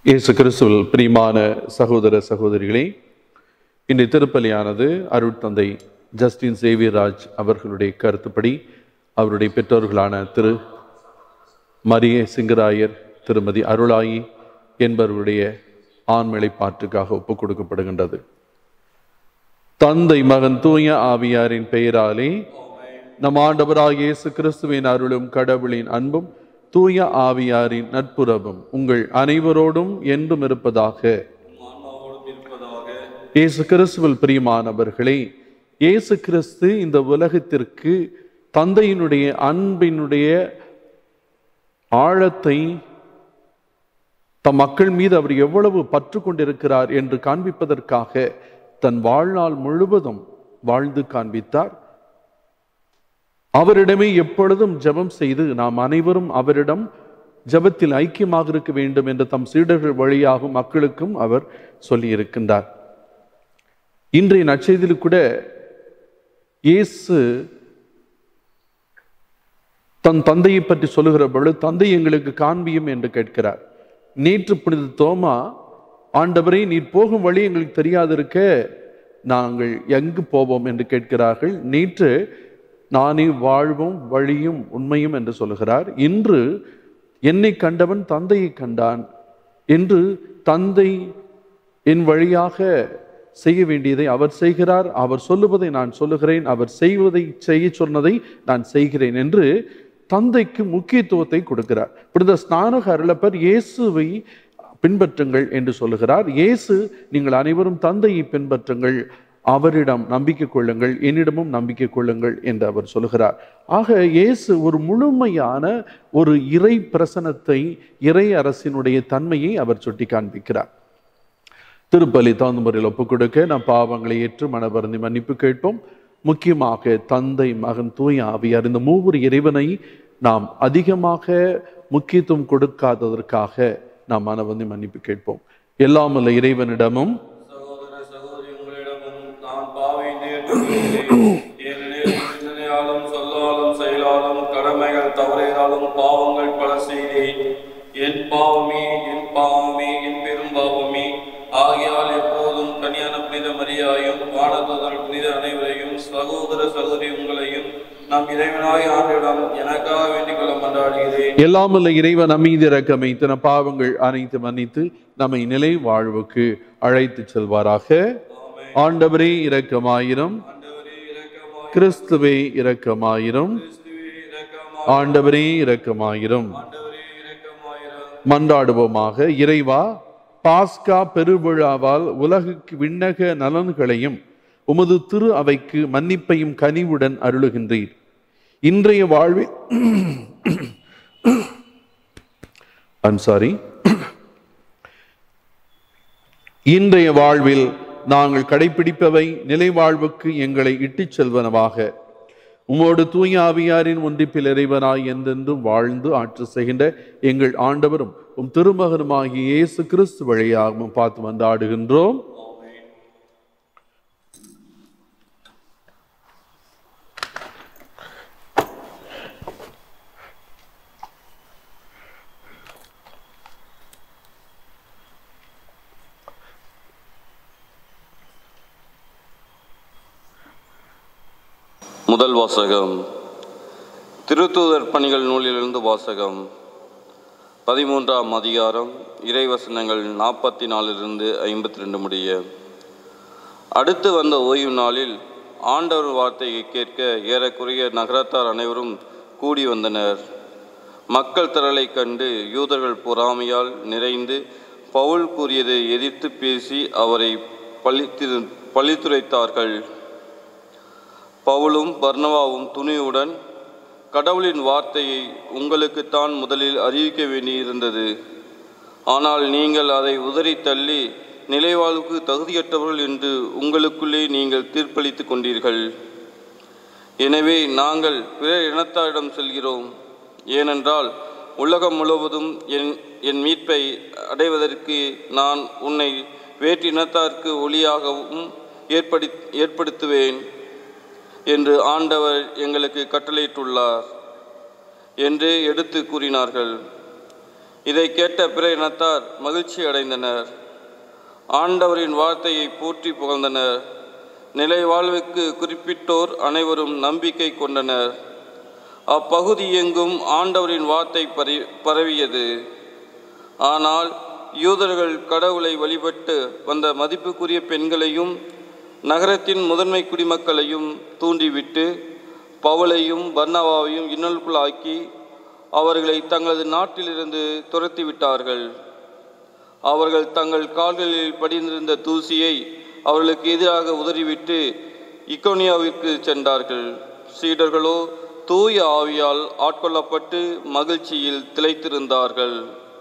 இயேசு கிறிஸ்துவில் பிரியமான சகோதர சகோதரிகளே இன்றைய திருப்பலியானது அருட்தந்தை ஜஸ்டின் சேவியராஜ் அவர்களுடைய கருத்துப்படி அவருடைய பெற்றோர்களான திரு மரிய சிங்கராயர் திருமதி அருளாயி என்பவருடைய ஆண்மலை பாட்டுக்காக ஒப்புக் கொடுக்கப்படுகின்றது தந்தை மகன் தூய ஆவியாரின் பெயராலே நம் ஆண்டவராகிய இயேசு கிறிஸ்துவின் அருளும் கடவுளின் அன்பும் தூய ஆவியாரின் நட்புறவும் உங்கள் அனைவரோடும் என்றும் இருப்பதாக இயேசு கிறிஸ்துவில் பிரியமானவர்களே இயேசு கிறிஸ்து இந்த உலகத்திற்கு தந்தையினுடைய அன்பினுடைய ஆழத்தை தம் மக்கள் மீது அவர் எவ்வளவு பற்று கொண்டிருக்கிறார் என்று காண்பிப்பதற்காக தன் வாழ்நாள் முழுவதும் வாழ்ந்து காண்பித்தார் அவரிடமே எப்பொழுதும் ஜெபம் செய்து நாம் அனைவரும் அவரிடம் ஜெபத்தில் ஐக்கியமாக இருக்க வேண்டும் என்று தம் சீடர்கள் வழியாகும் மக்களுக்கும் அவர் சொல்லி இருக்கின்றார் இன்றைய நற்செய்தியில் கூட இயேசு தன் தந்தையை பற்றி சொல்லுகிற பொழுது தந்தை எங்களுக்கு காண்பியும் என்று கேட்கிறார் நேற்று புனித தோமா ஆண்டவரை நீர் போகும் வழி எங்களுக்கு தெரியாது இருக்க நாங்கள் எங்கு போவோம் என்று கேட்கிறார்கள் நேற்று நானே வாழ்வும் வழியும் உண்மையும் என்று சொல்லுகிறார் இன்று என்னை கண்டவன் தந்தையை கண்டான் என்று தந்தை என் வழியாக செய்ய வேண்டியதை அவர் செய்கிறார் அவர் சொல்லுவதை நான் சொல்லுகிறேன் அவர் செய்வதை செய்ய சொன்னதை நான் செய்கிறேன் என்று தந்தைக்கு முக்கியத்துவத்தை கொடுக்கிறார் புனித ஸ்நானக அருளப்பர் இயேசுவை பின்பற்றுங்கள் என்று சொல்லுகிறார் இயேசு நீங்கள் அனைவரும் தந்தையை பின்பற்றுங்கள் அவரிடம் நம்பிக்கை கொள்ளுங்கள் என்னிடமும் நம்பிக்கை கொள்ளுங்கள் என்று அவர் சொல்லுகிறார் ஆக இயேசு ஒரு முழுமையான ஒரு இறை பிரசனத்தை இறை அரசினுடைய தன்மையை அவர் சுட்டி காண்பிக்கிறார் திருப்பலி தகுந்த முறையில் ஒப்புக் கொடுக்க நாம் பாவங்களை ஏற்று மனவருந்தி மன்னிப்பு கேட்போம் முக்கியமாக தந்தை மகன் தூய ஆவியார் இந்த மூவர் இறைவனை நாம் அதிகமாக முக்கியத்துவம் கொடுக்காததற்காக நாம் மனவந்தி மன்னிப்பு கேட்போம் எல்லாம் உள்ள இறைவனிடமும் சகோதர சகோதரி உங்களிடமும் நான் பாவை நேர்கிறேன் ஏனெனில் சிந்தனையாலும் சொல்லாலும் செயலாலும் கடமைகள் தவறியதாலும் பாவங்கள் பல செய்தேன் என் பாவமே என் பாவமே என் பெரும் பாவமே ஆகையால் எப்போதும் கன்னியான புனித மரியாயும் வானதூதர் புனித அனைவரையும் சகோதர சகோதரி உங்களையும் நம் இறைவனாய் ஆண்டிடம் எனக்காக வேண்டிக் கொள்ள மன்றாடுகிறேன் எல்லாம் உள்ள இறைவன் அமைதி இறக்கமை தன பாவங்கள் அனைத்து மன்னித்து நம்மை நிலை வாழ்வுக்கு அழைத்து செல்வாராக ஆண்டவரே இரக்கமாயிரம் ஆண்டவரே இரக்கமாய் கிறிஸ்துவே இரக்கமாயிரும் கிறிஸ்துவே இரக்கமாய் ஆண்டவரே இரக்கமாயிரும் ஆண்டவரே இரக்கமாயிரம் மன்றாடுவோமாக இறைவா பாஸ்கா பெருவிழாவால் உலகுக்கு விண்ணக நலன்களையும் உமது திரு அவைக்கு மன்னிப்பையும் கனிவுடன் அருளுகின்றீர் இன்றைய வாழ்வில் ஐம் சாரி இன்றைய வாழ்வில் நாங்கள் கடைபிடிப்பவை நிலை வாழ்வுக்கு எங்களை இட்டுச் செல்வனவாக உமோடு தூய ஆவியாரின் ஒன்றிப்பில் இறைவனாய் என்றென்றும் வாழ்ந்து ஆட்சி செய்கின்ற எங்கள் ஆண்டவரும் உம் திருமகனுமாகிய இயேசு கிறிஸ்து வழியாகவும் பார்த்து வந்தாடுகின்றோம் முதல் வாசகம் திருத்தூதர் பணிகள் நூலிலிருந்து வாசகம் பதிமூன்றாம் அதிகாரம் இறைவசனங்கள் நாற்பத்தி நாலிலிருந்து ஐம்பத்தி ரெண்டு முடிய அடுத்து வந்த ஓய்வு நாளில் ஆண்டவர் வார்த்தையை கேட்க ஏறக்குறைய நகரத்தார் அனைவரும் கூடி வந்தனர் மக்கள் திரளை கண்டு யூதர்கள் பொறாமையால் நிறைந்து பவுல் கூறியதை எதிர்த்து பேசி அவரை பழித்திரு பழித்துரைத்தார்கள் பவுலும் பர்னவாவும் துணிவுடன் கடவுளின் வார்த்தையை உங்களுக்குத்தான் முதலில் அறிவிக்க வேண்டியிருந்தது ஆனால் நீங்கள் அதை உதறி தள்ளி நிலைவாழ்வுக்கு தகுதியற்றவர்கள் என்று உங்களுக்குள்ளே நீங்கள் தீர்ப்பளித்துக் கொண்டீர்கள் எனவே நாங்கள் பிற இனத்தாரிடம் செல்கிறோம் ஏனென்றால் உலகம் முழுவதும் என் என் மீட்பை அடைவதற்கு நான் உன்னை வேற்று இனத்தாருக்கு ஒளியாகவும் ஏற்படி ஏற்படுத்துவேன் என்று ஆண்டவர் எங்களுக்கு கட்டளையிட்டுள்ளார் என்று எடுத்து கூறினார்கள் இதை கேட்ட பிற இனத்தார் மகிழ்ச்சி அடைந்தனர் ஆண்டவரின் வார்த்தையை போற்றி புகழ்ந்தனர் நிலை வாழ்வுக்கு குறிப்பிட்டோர் அனைவரும் நம்பிக்கை கொண்டனர் அப்பகுதி எங்கும் ஆண்டவரின் வார்த்தை பரி பரவியது ஆனால் யூதர்கள் கடவுளை வழிபட்டு வந்த மதிப்புக்குரிய பெண்களையும் நகரத்தின் முதன்மை குடிமக்களையும் தூண்டிவிட்டு பவுலையும் பர்னவாவையும் இன்னலுக்குள்ளாக்கி அவர்களை தங்களது நாட்டிலிருந்து துரத்தி விட்டார்கள் அவர்கள் தங்கள் கால்களில் படிந்திருந்த தூசியை அவர்களுக்கு எதிராக உதறிவிட்டு இக்கோனியாவிற்கு சென்றார்கள் சீடர்களோ தூய ஆவியால் ஆட்கொள்ளப்பட்டு மகிழ்ச்சியில் திளைத்திருந்தார்கள்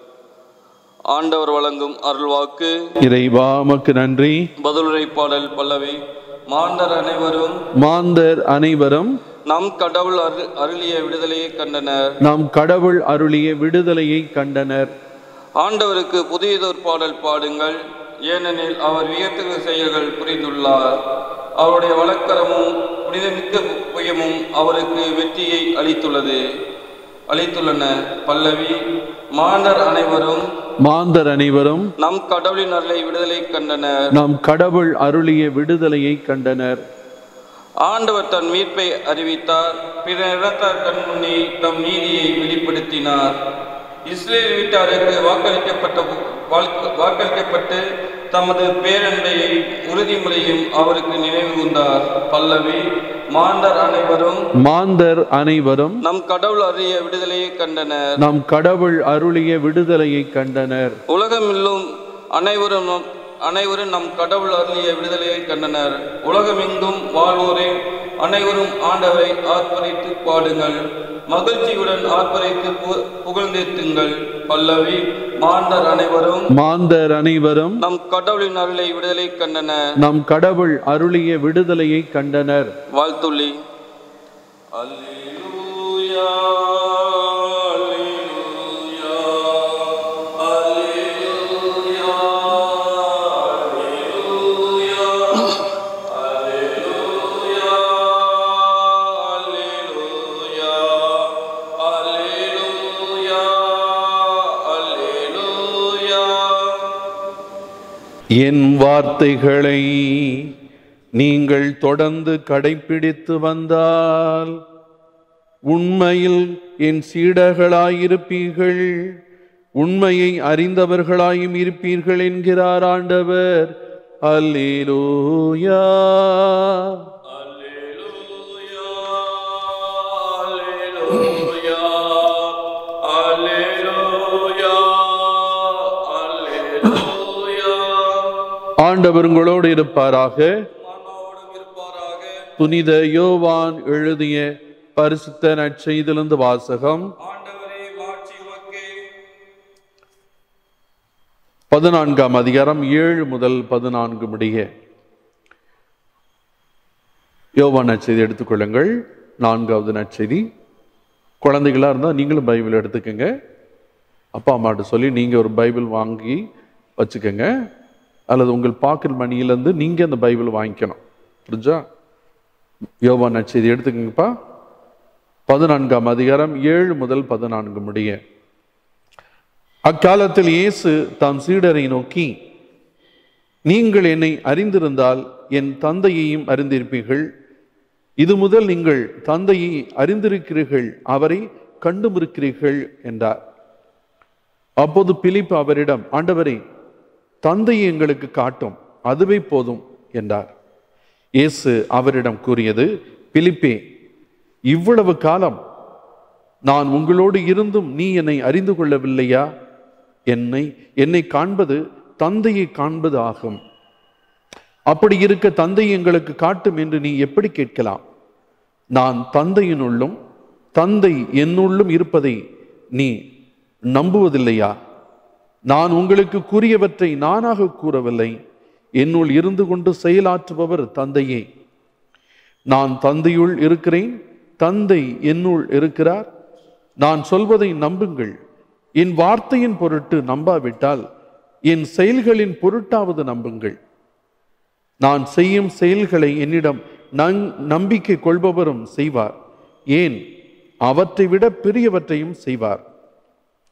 ஆண்டவர் வழங்கும் அருள்வாக்கு இறைவா உமக்கு நன்றி பதிலுரை பாடல் பல்லவி மாந்தர் அனைவரும் மாந்தர் அனைவரும் நம் கடவுள் அரு அருளிய விடுதலையை கண்டனர் நாம் கடவுள் அருளிய விடுதலையை கண்டனர் ஆண்டவருக்கு புதியதொரு பாடல் பாடுங்கள் ஏனெனில் அவர் வியத்தகு செயல்கள் புரிந்துள்ளார் அவருடைய வழக்கரமும் புனிதமிக்க புயமும் அவருக்கு வெற்றியை அளித்துள்ளது அளித்துள்ளன பல்லவி மாந்தர் அனைவரும் மாந்தர் அனைவரும் நம் கடவுளின் அருளை விடுதலை கண்டனர் நாம் கடவுள் அருளிய விடுதலையை கண்டனர் ஆண்டவர் தன் மீட்பை அறிவித்தார் பிற இடத்தார் கண்முன்னே தம் நீதியை வெளிப்படுத்தினார் இஸ்ரேல் வீட்டாருக்கு வாக்களிக்கப்பட்ட வாழ்க்க- வாக்களிக்கப்பட்டு தமது பேரன்பையை உறுதிமொழியும் அவருக்கு நினைவு கூர்ந்தார் பல்லவி மாந்தர் அனைவரும் மாந்தர் அனைவரும் நம் கடவுள் அறிய விடுதலையை கண்டனர் நாம் கடவுள் அருளிய விடுதலையை கண்டனர் உலகமெல்லும் அனைவரும் நம்- அனைவரும் நம் கடவுள் அருளிய விடுதலையை கண்டனர் உலகமெங்கும் வாழ்வோரே அனைவரும் ஆண்டவரை ஆர்ப்பரித்து பாடுங்கள் மகிழ்ச்சியுடன் ஆர்ப்பரித்து பு- புகழ்ந்தேத்துங்கள் பல்லவி மாந்தர் அனைவரும் மாந்தர் அனைவரும் நம் கடவுளின் அருளை விடுதலை கண்டனர் நம் கடவுள் அருளிய விடுதலையை கண்டனர் வாழ்த்துள்ளி அல்லேலூயா அல்லேலூயா அல்லேலூயா அல்லேலூயா அல்லேலூயா அல்லேலூயா அல்லேலூயா என் வார்த்தைகளை நீங்கள் தொடர்ந்து கடைப்பிடித்து வந்தால் உண்மையில் என் சீடர்களாயிருப்பீர்கள் உண்மையை அறிந்தவர்களாயும் இருப்பீர்கள் என்கிறார் ஆண்டவர் அல்லேலூயா Alleluia, Alleluia, Alleluia, Alleluia. ஆண்டவர் உங்களோடு இருப்பாராக ஆன்மாவோடும் இருப்பாராக புனித யோவான் எழுதிய பரிசுத்த நற்செய்திலிருந்து வாசகம் ஆண்டவரே மாட்சி உமக்கே பதினான்காம் அதிகாரம் ஏழு முதல் பதினான்கு முடிய யோவான் நற்செய்தி எடுத்துக்கொள்ளுங்கள் நான்காவது நற்செய்தி குழந்தைகளா இருந்தால் நீங்களும் பைபிள் எடுத்துக்கோங்க அப்பா அம்மாட்ட சொல்லி நீங்கள் ஒரு பைபிள் வாங்கி வச்சுக்கோங்க அல்லது உங்கள் பாக்கெட் மணியிலேருந்து நீங்கள் அந்த பைபிள் வாங்கிக்கணும் புரிஞ்சா யோவான் நற்செய்தி எடுத்துக்கோங்கப்பா பதினான்காம் அதிகாரம் ஏழு முதல் பதினான்கு முடிய அக்காலத்தில் இயேசு தாம் சீடரை நோக்கி நீங்கள் என்னை அறிந்திருந்தால் என் தந்தையையும் அறிந்திருப்பீர்கள் இது முதல் நீங்கள் தந்தையை அறிந்திருக்கிறீர்கள் அவரை கண்டுமிருக்கிறீர்கள் என்றார் அப்போது பிலிப்பு அவரிடம் ஆண்டவரே தந்தையை எங்களுக்கு காட்டும் அதுவே போதும் என்றார் இயேசு அவரிடம் கூறியது பிலிப்பே இவ்வளவு காலம் நான் உங்களோடு இருந்தும் நீ என்னை அறிந்து கொள்ளவில்லையா என்னை என்னை காண்பது தந்தையை காண்பது ஆகும் அப்படி இருக்க தந்தை எங்களுக்கு காட்டும் என்று நீ எப்படி கேட்கலாம் நான் தந்தையினுள்ளும் தந்தை என்னுள்ளும் இருப்பதை நீ நம்புவதில்லையா நான் உங்களுக்கு கூறியவற்றை நானாக கூறவில்லை என்னுள் இருந்து கொண்டு செயலாற்றுபவர் தந்தையே நான் தந்தையுள் இருக்கிறேன் தந்தை என்னுள் இருக்கிறார் நான் சொல்வதை நம்புங்கள் என் வார்த்தையின் பொருட்டு நம்பாவிட்டால் என் செயல்களின் பொருட்டாவது நம்புங்கள் நான் செய்யும் செயல்களை என்னிடம் நங் நம்பிக்கை கொள்பவரும் செய்வார் ஏன் அவற்றை விட பெரியவற்றையும் செய்வார்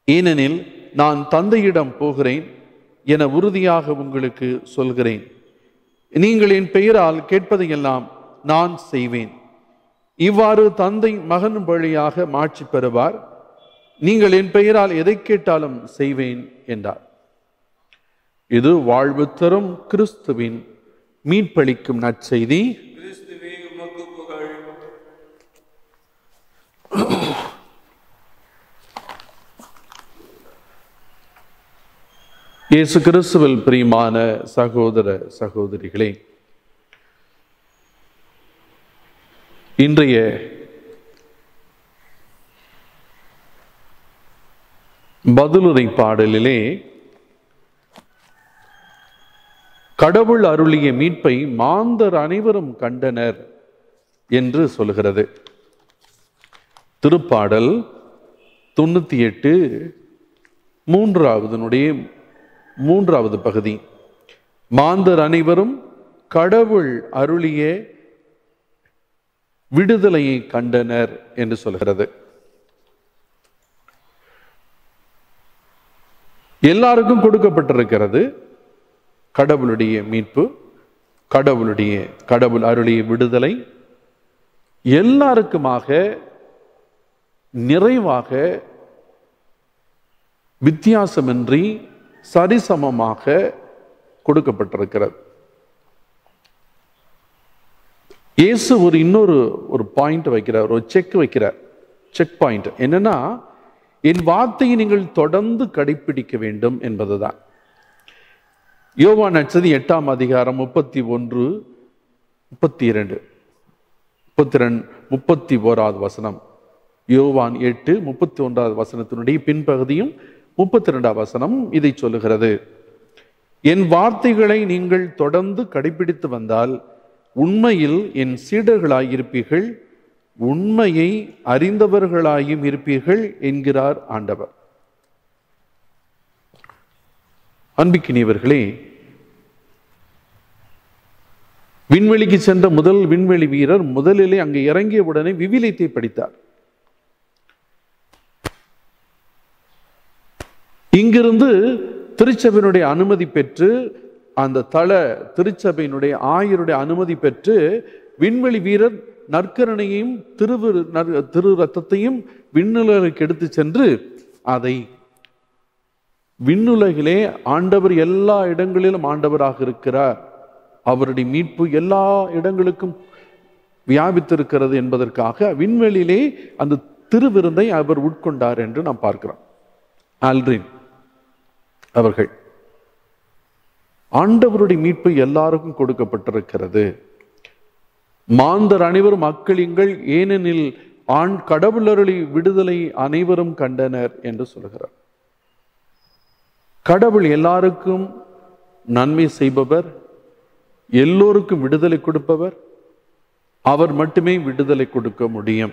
ஏனெனில் நான் தந்தையிடம் போகிறேன் என உறுதியாக உங்களுக்கு சொல்கிறேன் நீங்கள் என் பெயரால் கேட்பதையெல்லாம் நான் செய்வேன் இவ்வாறு தந்தை மகன் வழியாக மாட்சி பெறுவார் நீங்கள் என் பெயரால் எதை கேட்டாலும் செய்வேன் என்றார் இது வாழ்வு தரும் கிறிஸ்துவின் மீட்பளிக்கும் நற்செய்தி கிறிஸ்துவே உமக்கு புகழ் இயேசு கிறிஸ்துவில் பிரியமான சகோதர சகோதரிகளே இன்றைய பதிலுரை பாடலிலே கடவுள் அருளிய மீட்பை மாந்தர் அனைவரும் கண்டனர் என்று சொல்கிறது திருப்பாடல் தொண்ணூத்தி எட்டு மூன்றாவதனுடைய மூன்றாவது பகுதி மாந்தர் அனைவரும் கடவுள் அருளிய விடுதலையை கண்டனர் என்று சொல்கிறது எல்லாருக்கும் கொடுக்கப்பட்டிருக்கிறது கடவுளுடைய மீட்பு கடவுளுடைய கடவுள் அருளிய விடுதலை எல்லாருக்குமாக நிறைவாக வித்தியாசமின்றி சரிசமமாக கொடுக்கப்பட்டிருக்கிறது இயேசு ஒரு இன்னொரு ஒரு பாயிண்ட் வைக்கிறார் ஒரு செக் வைக்கிறார் செக் பாயிண்ட் என்னன்னா என் வார்த்தையை நீங்கள் தொடர்ந்து கடைபிடிக்க வேண்டும் என்பதுதான் யோவா நட்சதி எட்டாம் அதிகாரம் முப்பத்தி ஒன்று முப்பத்தி இரண்டு முப்பத்தி ரெண்டு முப்பத்தி ஓராவது வசனம் யோவான் எட்டு முப்பத்தி ஒன்றாவது வசனத்தினுடைய பின்பகுதியும் முப்பத்தி ரெண்டாவது வசனம் இதை சொல்லுகிறது என் வார்த்தைகளை நீங்கள் தொடர்ந்து கடைபிடித்து வந்தால் உண்மையில் என் சீடர்களாய் இருப்பீர்கள் உண்மையை அறிந்தவர்களாயும் இருப்பீர்கள் என்கிறார் ஆண்டவர் அன்பிக்கினியவர்களே விண்வெளிக்கு சென்ற முதல் விண்வெளி வீரர் முதலிலே அங்கே இறங்கிய உடனே விவிலியத்தை படித்தார் இங்கிருந்து திருச்சபையினுடைய அனுமதி பெற்று அந்த தள திருச்சபையினுடைய ஆயருடைய அனுமதி பெற்று விண்வெளி வீரர் நற்கரணையும் திருவு நற்- திரு ரத்தத்தையும் விண்ணுலகுக்கு எடுத்து சென்று அதை விண்ணுலகிலே ஆண்டவர் எல்லா இடங்களிலும் ஆண்டவராக இருக்கிறார் அவருடைய மீட்பு எல்லா இடங்களுக்கும் வியாபித்திருக்கிறது என்பதற்காக விண்வெளியிலே அந்த திருவிருந்தை அவர் உட்கொண்டார் என்று நாம் பார்க்கிறோம் ஆல்ரின் அவர்கள் ஆண்டவருடைய மீட்பு எல்லாருக்கும் கொடுக்கப்பட்டிருக்கிறது மாந்தர் அனைவரும் மக்களிங்கள் ஏனெனில் ஆண் கடவுளருளி விடுதலை அனைவரும் கண்டனர் என்று சொல்கிறார் கடவுள் எல்லாருக்கும் நன்மை செய்பவர் எல்லோருக்கும் விடுதலை கொடுப்பவர் அவர் மட்டுமே விடுதலை கொடுக்க முடியும்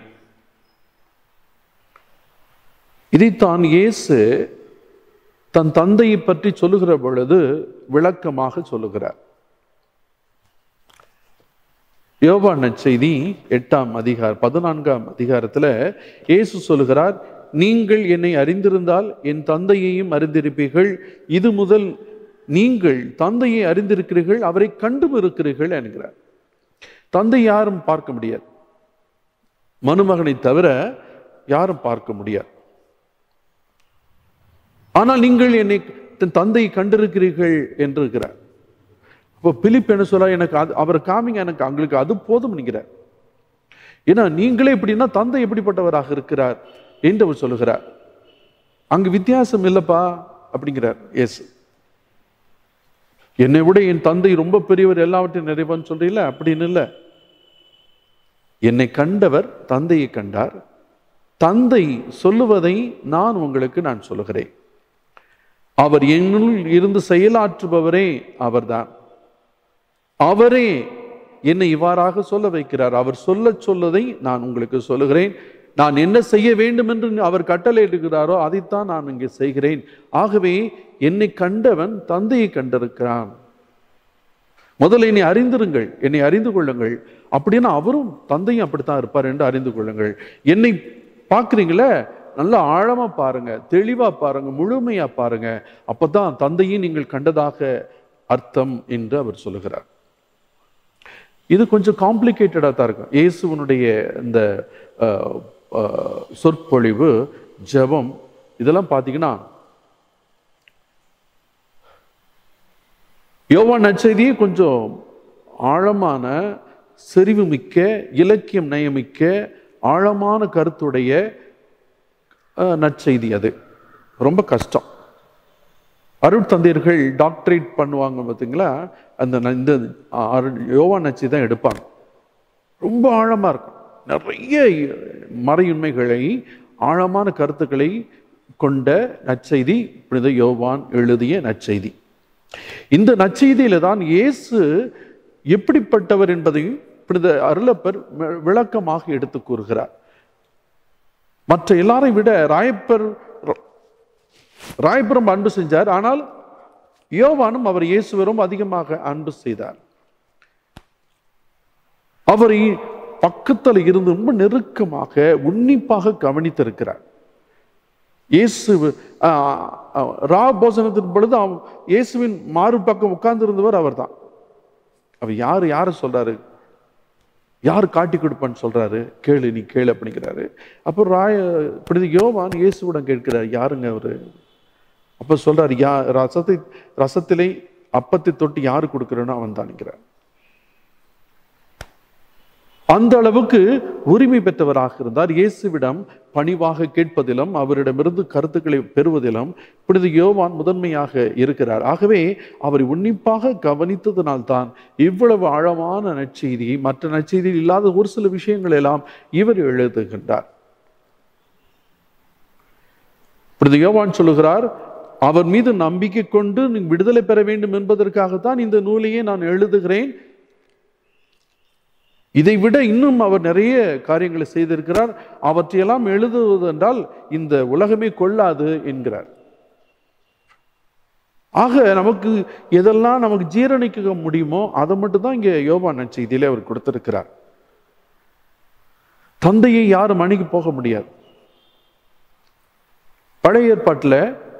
இதைத்தான் இயேசு தன் தந்தையை பற்றி சொல்லுகிற பொழுது விளக்கமாக சொல்லுகிறார் யோவான செய்தி எட்டாம் அதிகார பதினான்காம் அதிகாரத்துல இயேசு சொல்லுகிறார் நீங்கள் என்னை அறிந்திருந்தால் என் தந்தையையும் அறிந்திருப்பீர்கள் இது முதல் நீங்கள் தந்தையை அறிந்திருக்கிறீர்கள் அவரை கண்டும் இருக்கிறீர்கள் என்கிறார் தந்தை யாரும் பார்க்க முடியாது மனுமகனை தவிர யாரும் பார்க்க முடியாது ஆனால் நீங்கள் என்னை தன் தந்தையை கண்டிருக்கிறீர்கள் என்று இருக்கிறார் அப்போ பிலிப் என்ன சொல்ல எனக்கு அது அவர் காமிங்க எனக்கு அவங்களுக்கு அது போதும் என்கிறார் ஏன்னா நீங்களே எப்படின்னா தந்தை எப்படிப்பட்டவராக இருக்கிறார் என்று அவர் சொல்லுகிறார் அங்கு வித்தியாசம் இல்லப்பா அப்படிங்கிறார் எஸ் என்னை விட என் தந்தை ரொம்ப பெரியவர் எல்லாவற்றையும் நிறைவான்னு சொல்றீங்களா அப்படின்னு இல்லை என்னை கண்டவர் தந்தையை கண்டார் தந்தை சொல்லுவதை நான் உங்களுக்கு நான் சொல்லுகிறேன் அவர் என்னுள் இருந்து செயலாற்றுபவரே அவர்தான் அவரே என்னை இவ்வாறாக சொல்ல வைக்கிறார் அவர் சொல்ல சொல்லதை நான் உங்களுக்கு சொல்லுகிறேன் நான் என்ன செய்ய வேண்டும் என்று அவர் கட்டளையிடுகிறாரோ அதைத்தான் நான் இங்கே செய்கிறேன் ஆகவே என்னை கண்டவன் தந்தையை கண்டிருக்கிறான் முதல்ல என்னை அறிந்திருங்கள் என்னை அறிந்து கொள்ளுங்கள் அப்படின்னா அவரும் தந்தையும் அப்படித்தான் இருப்பார் என்று அறிந்து கொள்ளுங்கள் என்னை பார்க்குறீங்களே நல்லா ஆழமா பாருங்க தெளிவா பாருங்க முழுமையா பாருங்க அப்பதான் தந்தையை நீங்கள் கண்டதாக அர்த்தம் என்று அவர் சொல்லுகிறார் இது கொஞ்சம் காம்ப்ளிகேட்டடாக தான் இருக்கும் இயேசுவனுடைய இந்த அஹ், அஹ், சொற்பொழிவு ஜெபம் இதெல்லாம் பார்த்தீங்கன்னா யோவான் நற்செய்தி கொஞ்சம் ஆழமான செறிவுமிக்க இலக்கியம் நயமிக்க ஆழமான கருத்துடைய அஹ், நற்செய்தி அது ரொம்ப கஷ்டம் அருட்தந்தையர்கள் டாக்டரேட் பண்ணுவாங்க பார்த்தீங்களா அந்த ந- இந்த அருள் யோவான் நச்சு தான் எடுப்பாங்க ரொம்ப ஆழமா இருக்கும் நிறைய மறையுண்மைகளை ஆழமான கருத்துக்களை கொண்ட நற்செய்தி புனித யோவான் எழுதிய நற்செய்தி இந்த நற்செய்தியில தான் இயேசு எப்படிப்பட்டவர் என்பதை புனித அருளப்பர் வி- விளக்கமாக எடுத்து கூறுகிறார் மற்ற எல்லாரை விட ராயப்பர் ராயபுரம் அன்பு செஞ்சார் ஆனால் யோவானும் அவர் இயேசுவரும் அதிகமாக அன்பு செய்தார் அவரை பக்கத்தில் இருந்து ரொம்ப நெருக்கமாக உன்னிப்பாக கவனித்திருக்கிறார் இயேசு ஆஹ், ஆஹ், ரா போசனத்தின் பொழுது அவ- இயேசுவின் மாறு பக்கம் உட்கார்ந்து இருந்தவர் அவர்தான் அவர் யாரு யாரு சொல்றாரு யார் காட்டி கொடுப்பான்னு சொல்றாரு கேளு நீ கேளு அப்படிங்கிறாரு அப்போ ராய இப்படி யோவான் இயேசுவிடம் கேட்கிறார் யாருங்க அவரு அப்ப சொல்றாரு யா ரசத்தை ரசத்திலே அப்பத்தை தொட்டு யாரு கொடுக்கிறேனோ அவன் தான்ங்கிறார் அந்த அளவுக்கு உரிமை பெற்றவராக இருந்தார் இயேசுவிடம் பணிவாக கேட்பதிலும் அவரிடமிருந்து கருத்துக்களை பெறுவதிலும் புனித யோவான் முதன்மையாக இருக்கிறார் ஆகவே அவரை உன்னிப்பாக கவனித்ததினால்தான் இவ்வளவு ஆழமான நற்செய்தியை மற்ற நற்செய்தியில் இல்லாத ஒரு சில விஷயங்கள் எல்லாம் இவர் எழுதுகின்றார் புனித யோவான் சொல்லுகிறார் அவர் மீது நம்பிக்கை கொண்டு நீ விடுதலை பெற வேண்டும் என்பதற்காகத்தான் இந்த நூலையே நான் எழுதுகிறேன் இதை விட இன்னும் அவர் நிறைய காரியங்களை செய்திருக்கிறார் அவற்றையெல்லாம் எழுதுவதென்றால் இந்த உலகமே கொள்ளாது என்கிறார் ஆக நமக்கு எதெல்லாம் நமக்கு ஜீரணிக்க முடியுமோ அதை மட்டும் தான் இங்கே யோவான் நற்செய்தியிலே அவர் கொடுத்திருக்கிறார் தந்தையை யாரும் அணுகி போக முடியாது பழைய ஏற்பாட்டில்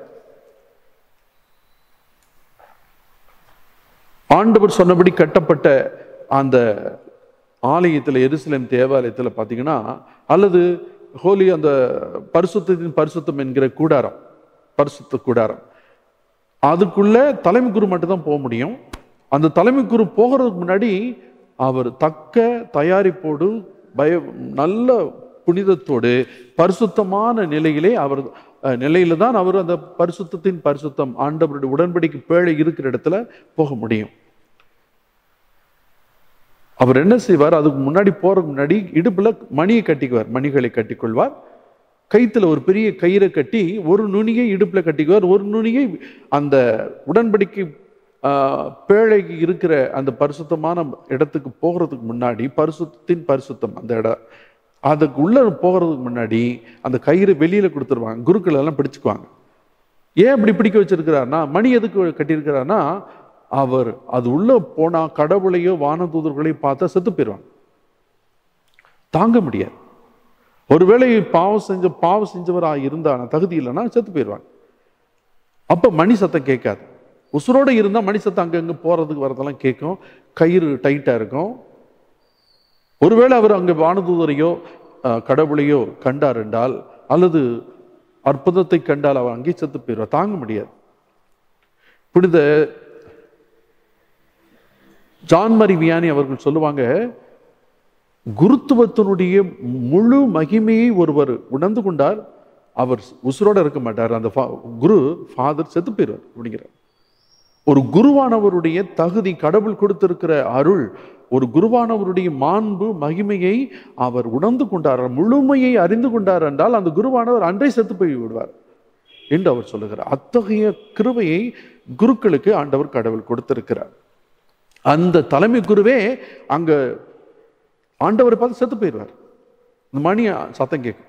ஆண்டவர் சொன்னபடி கட்டப்பட்ட அந்த ஆலயத்தில் எருசலேம் தேவாலயத்தில் பார்த்தீங்கன்னா அல்லது ஹோலி அந்த பரிசுத்தத்தின் பரிசுத்தம் என்கிற கூடாரம் பரிசுத்த கூடாரம் அதுக்குள்ள தலைமை குரு மட்டும் தான் போக முடியும் அந்த தலைமை குரு போகிறதுக்கு முன்னாடி அவர் தக்க தயாரிப்போடு பய நல்ல புனிதத்தோடு பரிசுத்தமான நிலையிலே அவர் அஹ், நிலையில தான் அவர் அந்த பரிசுத்தத்தின் பரிசுத்தம் ஆண்டவருடைய உடன்படிக்கை பேழை இருக்கிற இடத்துல போக முடியும் அவர் என்ன செய்வார் அதுக்கு முன்னாடி போறதுக்கு முன்னாடி இடுப்புல மணியை கட்டிக்குவார் மணிகளை கட்டிக்கொள்வார் கைத்துல ஒரு பெரிய கயிறை கட்டி ஒரு நுனியை இடுப்புல கட்டிக்குவார் ஒரு நுனியை அந்த உடன்படிக்கை ஆஹ், பேழைக்கு இருக்கிற அந்த பரிசுத்தமான இடத்துக்கு போகிறதுக்கு முன்னாடி பரிசுத்தின் பரிசுத்தம் அந்த இடம் அதுக்கு உள்ள போகிறதுக்கு முன்னாடி அந்த கயிறு வெளியில கொடுத்துருவாங்க குருக்கள் எல்லாம் பிடிச்சுக்குவாங்க ஏன் அப்படி பிடிக்க வச்சிருக்கிறார்னா மணி எதுக்கு கட்டியிருக்கிறார்னா அவர் அது உள்ள போனா கடவுளையோ வானதூதர்களையோ பார்த்தா செத்து போயிடுவாங்க தாங்க முடியாது ஒருவேளை பாவம் செஞ்ச பாவம் செஞ்சவராக இருந்தானா தகுதி இல்லைன்னா செத்து போயிடுவாங்க அப்ப மணி சத்தம் கேட்காது உசுரோட இருந்தா மணி சத்தம் அங்கங்க போறதுக்கு வரதெல்லாம் கேட்கும் கயிறு டைட்டா இருக்கும் ஒருவேளை அவர் அங்க வானதூதரையோ அஹ், கடவுளையோ கண்டார் என்றால் அல்லது அற்புதத்தை கண்டால் அவர் அங்கே செத்து போயிடுவார் தாங்க முடியாது புனித ஜான் மரி வியானி அவர்கள் சொல்லுவாங்க குருத்துவத்தினுடைய முழு மகிமையை ஒருவர் உணர்ந்து கொண்டால் அவர் உசுரோட இருக்க மாட்டார் அந்த fa- குரு ஃபாதர் செத்து போயிடுவார் அப்படிங்கிறார் ஒரு குருவானவருடைய தகுதி கடவுள் கொடுத்திருக்கிற அருள் ஒரு குருவானவருடைய மாண்பு மகிமையை அவர் உணர்ந்து கொண்டார் முழுமையை அறிந்து கொண்டார் என்றால் அந்த குருவானவர் அன்றே செத்து போய் விடுவார் என்று அவர் சொல்லுகிறார் அத்தகைய கிருபையை குருக்களுக்கு ஆண்டவர் கடவுள் கொடுத்திருக்கிறார் அந்த தலைமை குருவே அங்க ஆண்டவரை பார்த்து செத்து போயிடுவார் இந்த மணி சத்தம் கேட்கும்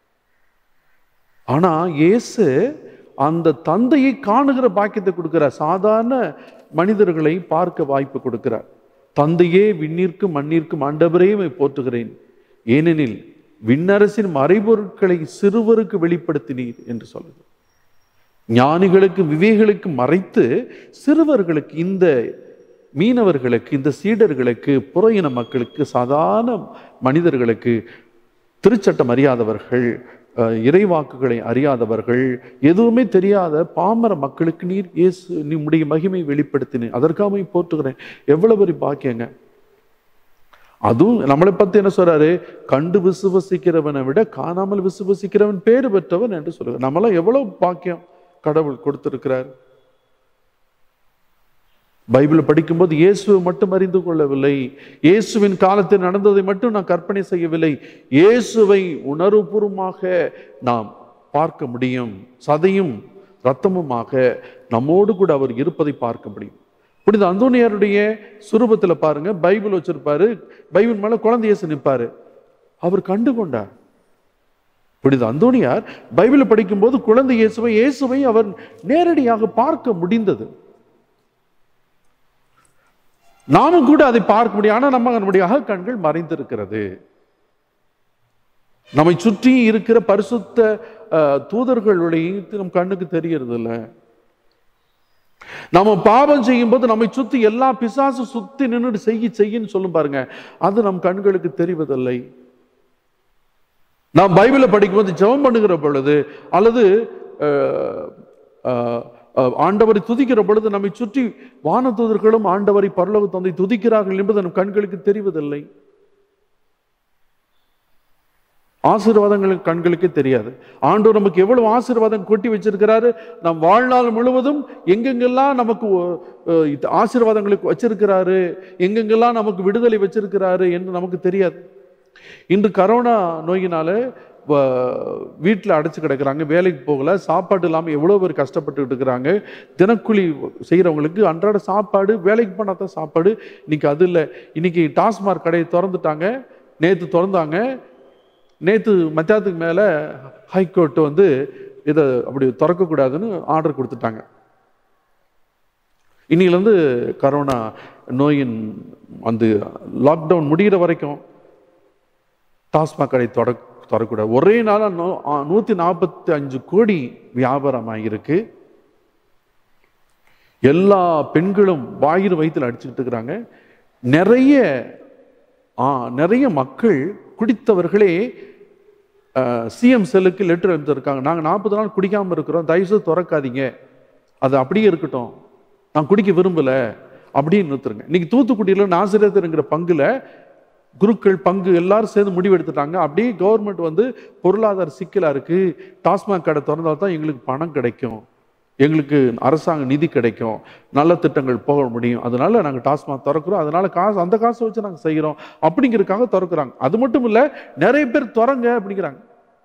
ஆனா இயேசு அந்த தந்தையை காணுகிற பாக்கியத்தை கொடுக்கிறார் சாதாரண மனிதர்களை பார்க்க வாய்ப்பு கொடுக்கிறார் தந்தையே விண்ணிற்கும் மண்ணிற்கும் ஆண்டவரே உம்மை போற்றுகிறேன் ஏனெனில் விண்ணரசின் மறைபொருட்களை சிறுவருக்கு வெளிப்படுத்தினீர் என்று சொல்லுது ஞானிகளுக்கு விவேகளுக்கு மறைத்து சிறுவர்களுக்கு இந்த மீனவர்களுக்கு இந்த சீடர்களுக்கு புற இன மக்களுக்கு சாதாரண மனிதர்களுக்கு திருச்சட்டம் அறியாதவர்கள் அஹ், இறைவாக்குகளை அறியாதவர்கள் எதுவுமே தெரியாத பாமர மக்களுக்கு நீர் இயேசு உம்முடைய மகிமை வெளிப்படுத்தினேன் அதற்காக போற்றுகிறேன் எவ்வளவு பெரிய பாக்கியங்க அதுவும் நம்மளை பத்தி என்ன சொல்றாரு கண்டு விசுவசிக்கிறவனை விட காணாமல் விசுவசிக்கிறவன் பேறு பெற்றவன் என்று சொல்லுவார் நம்மளாம் எவ்வளவு பாக்கியம் கடவுள் கொடுத்திருக்கிறார் பைபிளை படிக்கும்போது இயேசுவை மட்டும் அறிந்து கொள்ளவில்லை இயேசுவின் காலத்தில் நடந்ததை மட்டும் நான் கற்பனை செய்யவில்லை இயேசுவை உணர்வுபூர்வமாக நாம் பார்க்க முடியும் சதையும் இரத்தமுமாக நம்மோடு கூட அவர் இருப்பதை பார்க்க முடியும் புனித அந்தோனியாருடைய சுரூபத்துல பாருங்க பைபிள் வச்சிருப்பாரு பைபிள் மேல குழந்தை இயேசு நிற்பாரு அவர் கண்டு கொண்டார் புனித அந்தோனியார் பைபிளை படிக்கும்போது குழந்தை இயேசுவை இயேசுவை அவர் நேரடியாக பார்க்க முடிந்தது நாமும் கூட அதை பார்க்க முடியும் ஆனா நம்ம நம்முடைய அகக்கண்கள் மறைந்திருக்கிறது நம்மை சுற்றி இருக்கிற பரிசுத்த அஹ், தூதர்களுடைய நம் கண்ணுக்கு தெரியறது இல்ல நம்ம பாவம் செய்யும் போது நம்மை சுத்தி எல்லா பிசாசு சுத்தி நின்னுட்டு செய்ய செய்யின்னு சொல்லும் பாருங்க அது நம் கண்களுக்கு தெரிவதில்லை நாம் பைபிளை படிக்கும்போது ஜெபம் பண்ணுகிற பொழுது அல்லது அஹ், அஹ், அஹ், ஆண்டவரை துதிக்கிற பொழுது நம்மை சுற்றி வானதூதர்களும் ஆண்டவரை பரலோக தந்தை துதிக்கிறார்கள் என்பது நம் கண்களுக்கு தெரிவதில்லை ஆசீர்வாதங்கள் கண்களுக்கு தெரியாது ஆண்டவர் நமக்கு எவ்வளவு ஆசீர்வாதம் கொட்டி வச்சிருக்கிறாரு நம் வாழ்நாள் முழுவதும் எங்கெங்கெல்லாம் நமக்கு அஹ், இது ஆசீர்வாதங்களுக்கு வச்சிருக்கிறாரு எங்கெங்கெல்லாம் நமக்கு விடுதலை வச்சிருக்கிறாரு என்று நமக்கு தெரியாது இன்று கரோனா நோயினால வீட்டில் அடைச்சு கிடக்குறாங்க வேலைக்கு போகல சாப்பாடு இல்லாமல் எவ்வளோ பேர் கஷ்டப்பட்டுக்கிட்டு இருக்கிறாங்க தினக்கூலி செய்கிறவங்களுக்கு அன்றாட சாப்பாடு வேலைக்கு போனால் தான் சாப்பாடு இன்னைக்கு அது இல்லை இன்னைக்கு டாஸ்மாக் கடையை திறந்துட்டாங்க நேற்று திறந்தாங்க நேற்று மத்தியானத்துக்கு மேலே ஹைகோர்ட் வந்து இதை அப்படி திறக்கக்கூடாதுன்னு ஆர்டர் கொடுத்துட்டாங்க இன்னிலேருந்து கரோனா நோயின் அந்த லாக்டவுன் முடிகிற வரைக்கும் டாஸ்மாக் கடை தொட தொடக்கூடாது ஒரே நாளாக நூ நூற்றி நாற்பத்தி அஞ்சு கோடி வியாபாரமாக இருக்கு எல்லா பெண்களும் வாயிறு வயிற்றில் அடிச்சுக்கிட்டு இருக்கிறாங்க நிறைய ஆ நிறைய மக்கள் குடித்தவர்களே சிஎம் செல்லுக்கு லெட்டர் எழுதிருக்காங்க நாங்கள் நாற்பது நாள் குடிக்காமல் இருக்கிறோம் தயவுசெய்து திறக்காதீங்க அது அப்படியே இருக்கட்டும் நான் குடிக்க விரும்பல அப்படின்னு நிறுத்துருங்க இன்னைக்கு தூத்துக்குடியில் நாசிரியத்துங்கிற பங்குல குருக்கள் பங்கு எல்லாரும் சேர்ந்து முடிவு எடுத்துட்டாங்க அப்படியே கவர்மெண்ட் வந்து பொருளாதார சிக்கலா இருக்கு டாஸ்மாக் கடை திறந்தா தான் எங்களுக்கு பணம் கிடைக்கும் எங்களுக்கு அரசாங்க நிதி கிடைக்கும் நல்ல திட்டங்கள் போக முடியும் அதனால நாங்கள் டாஸ்மாக் திறக்கிறோம் அதனால காசு அந்த காசை வச்சு நாங்கள் செய்கிறோம் அப்படிங்கிறதுக்காக திறக்கிறாங்க அது மட்டும் இல்லை நிறைய பேர் திறங்க அப்படிங்கிறாங்க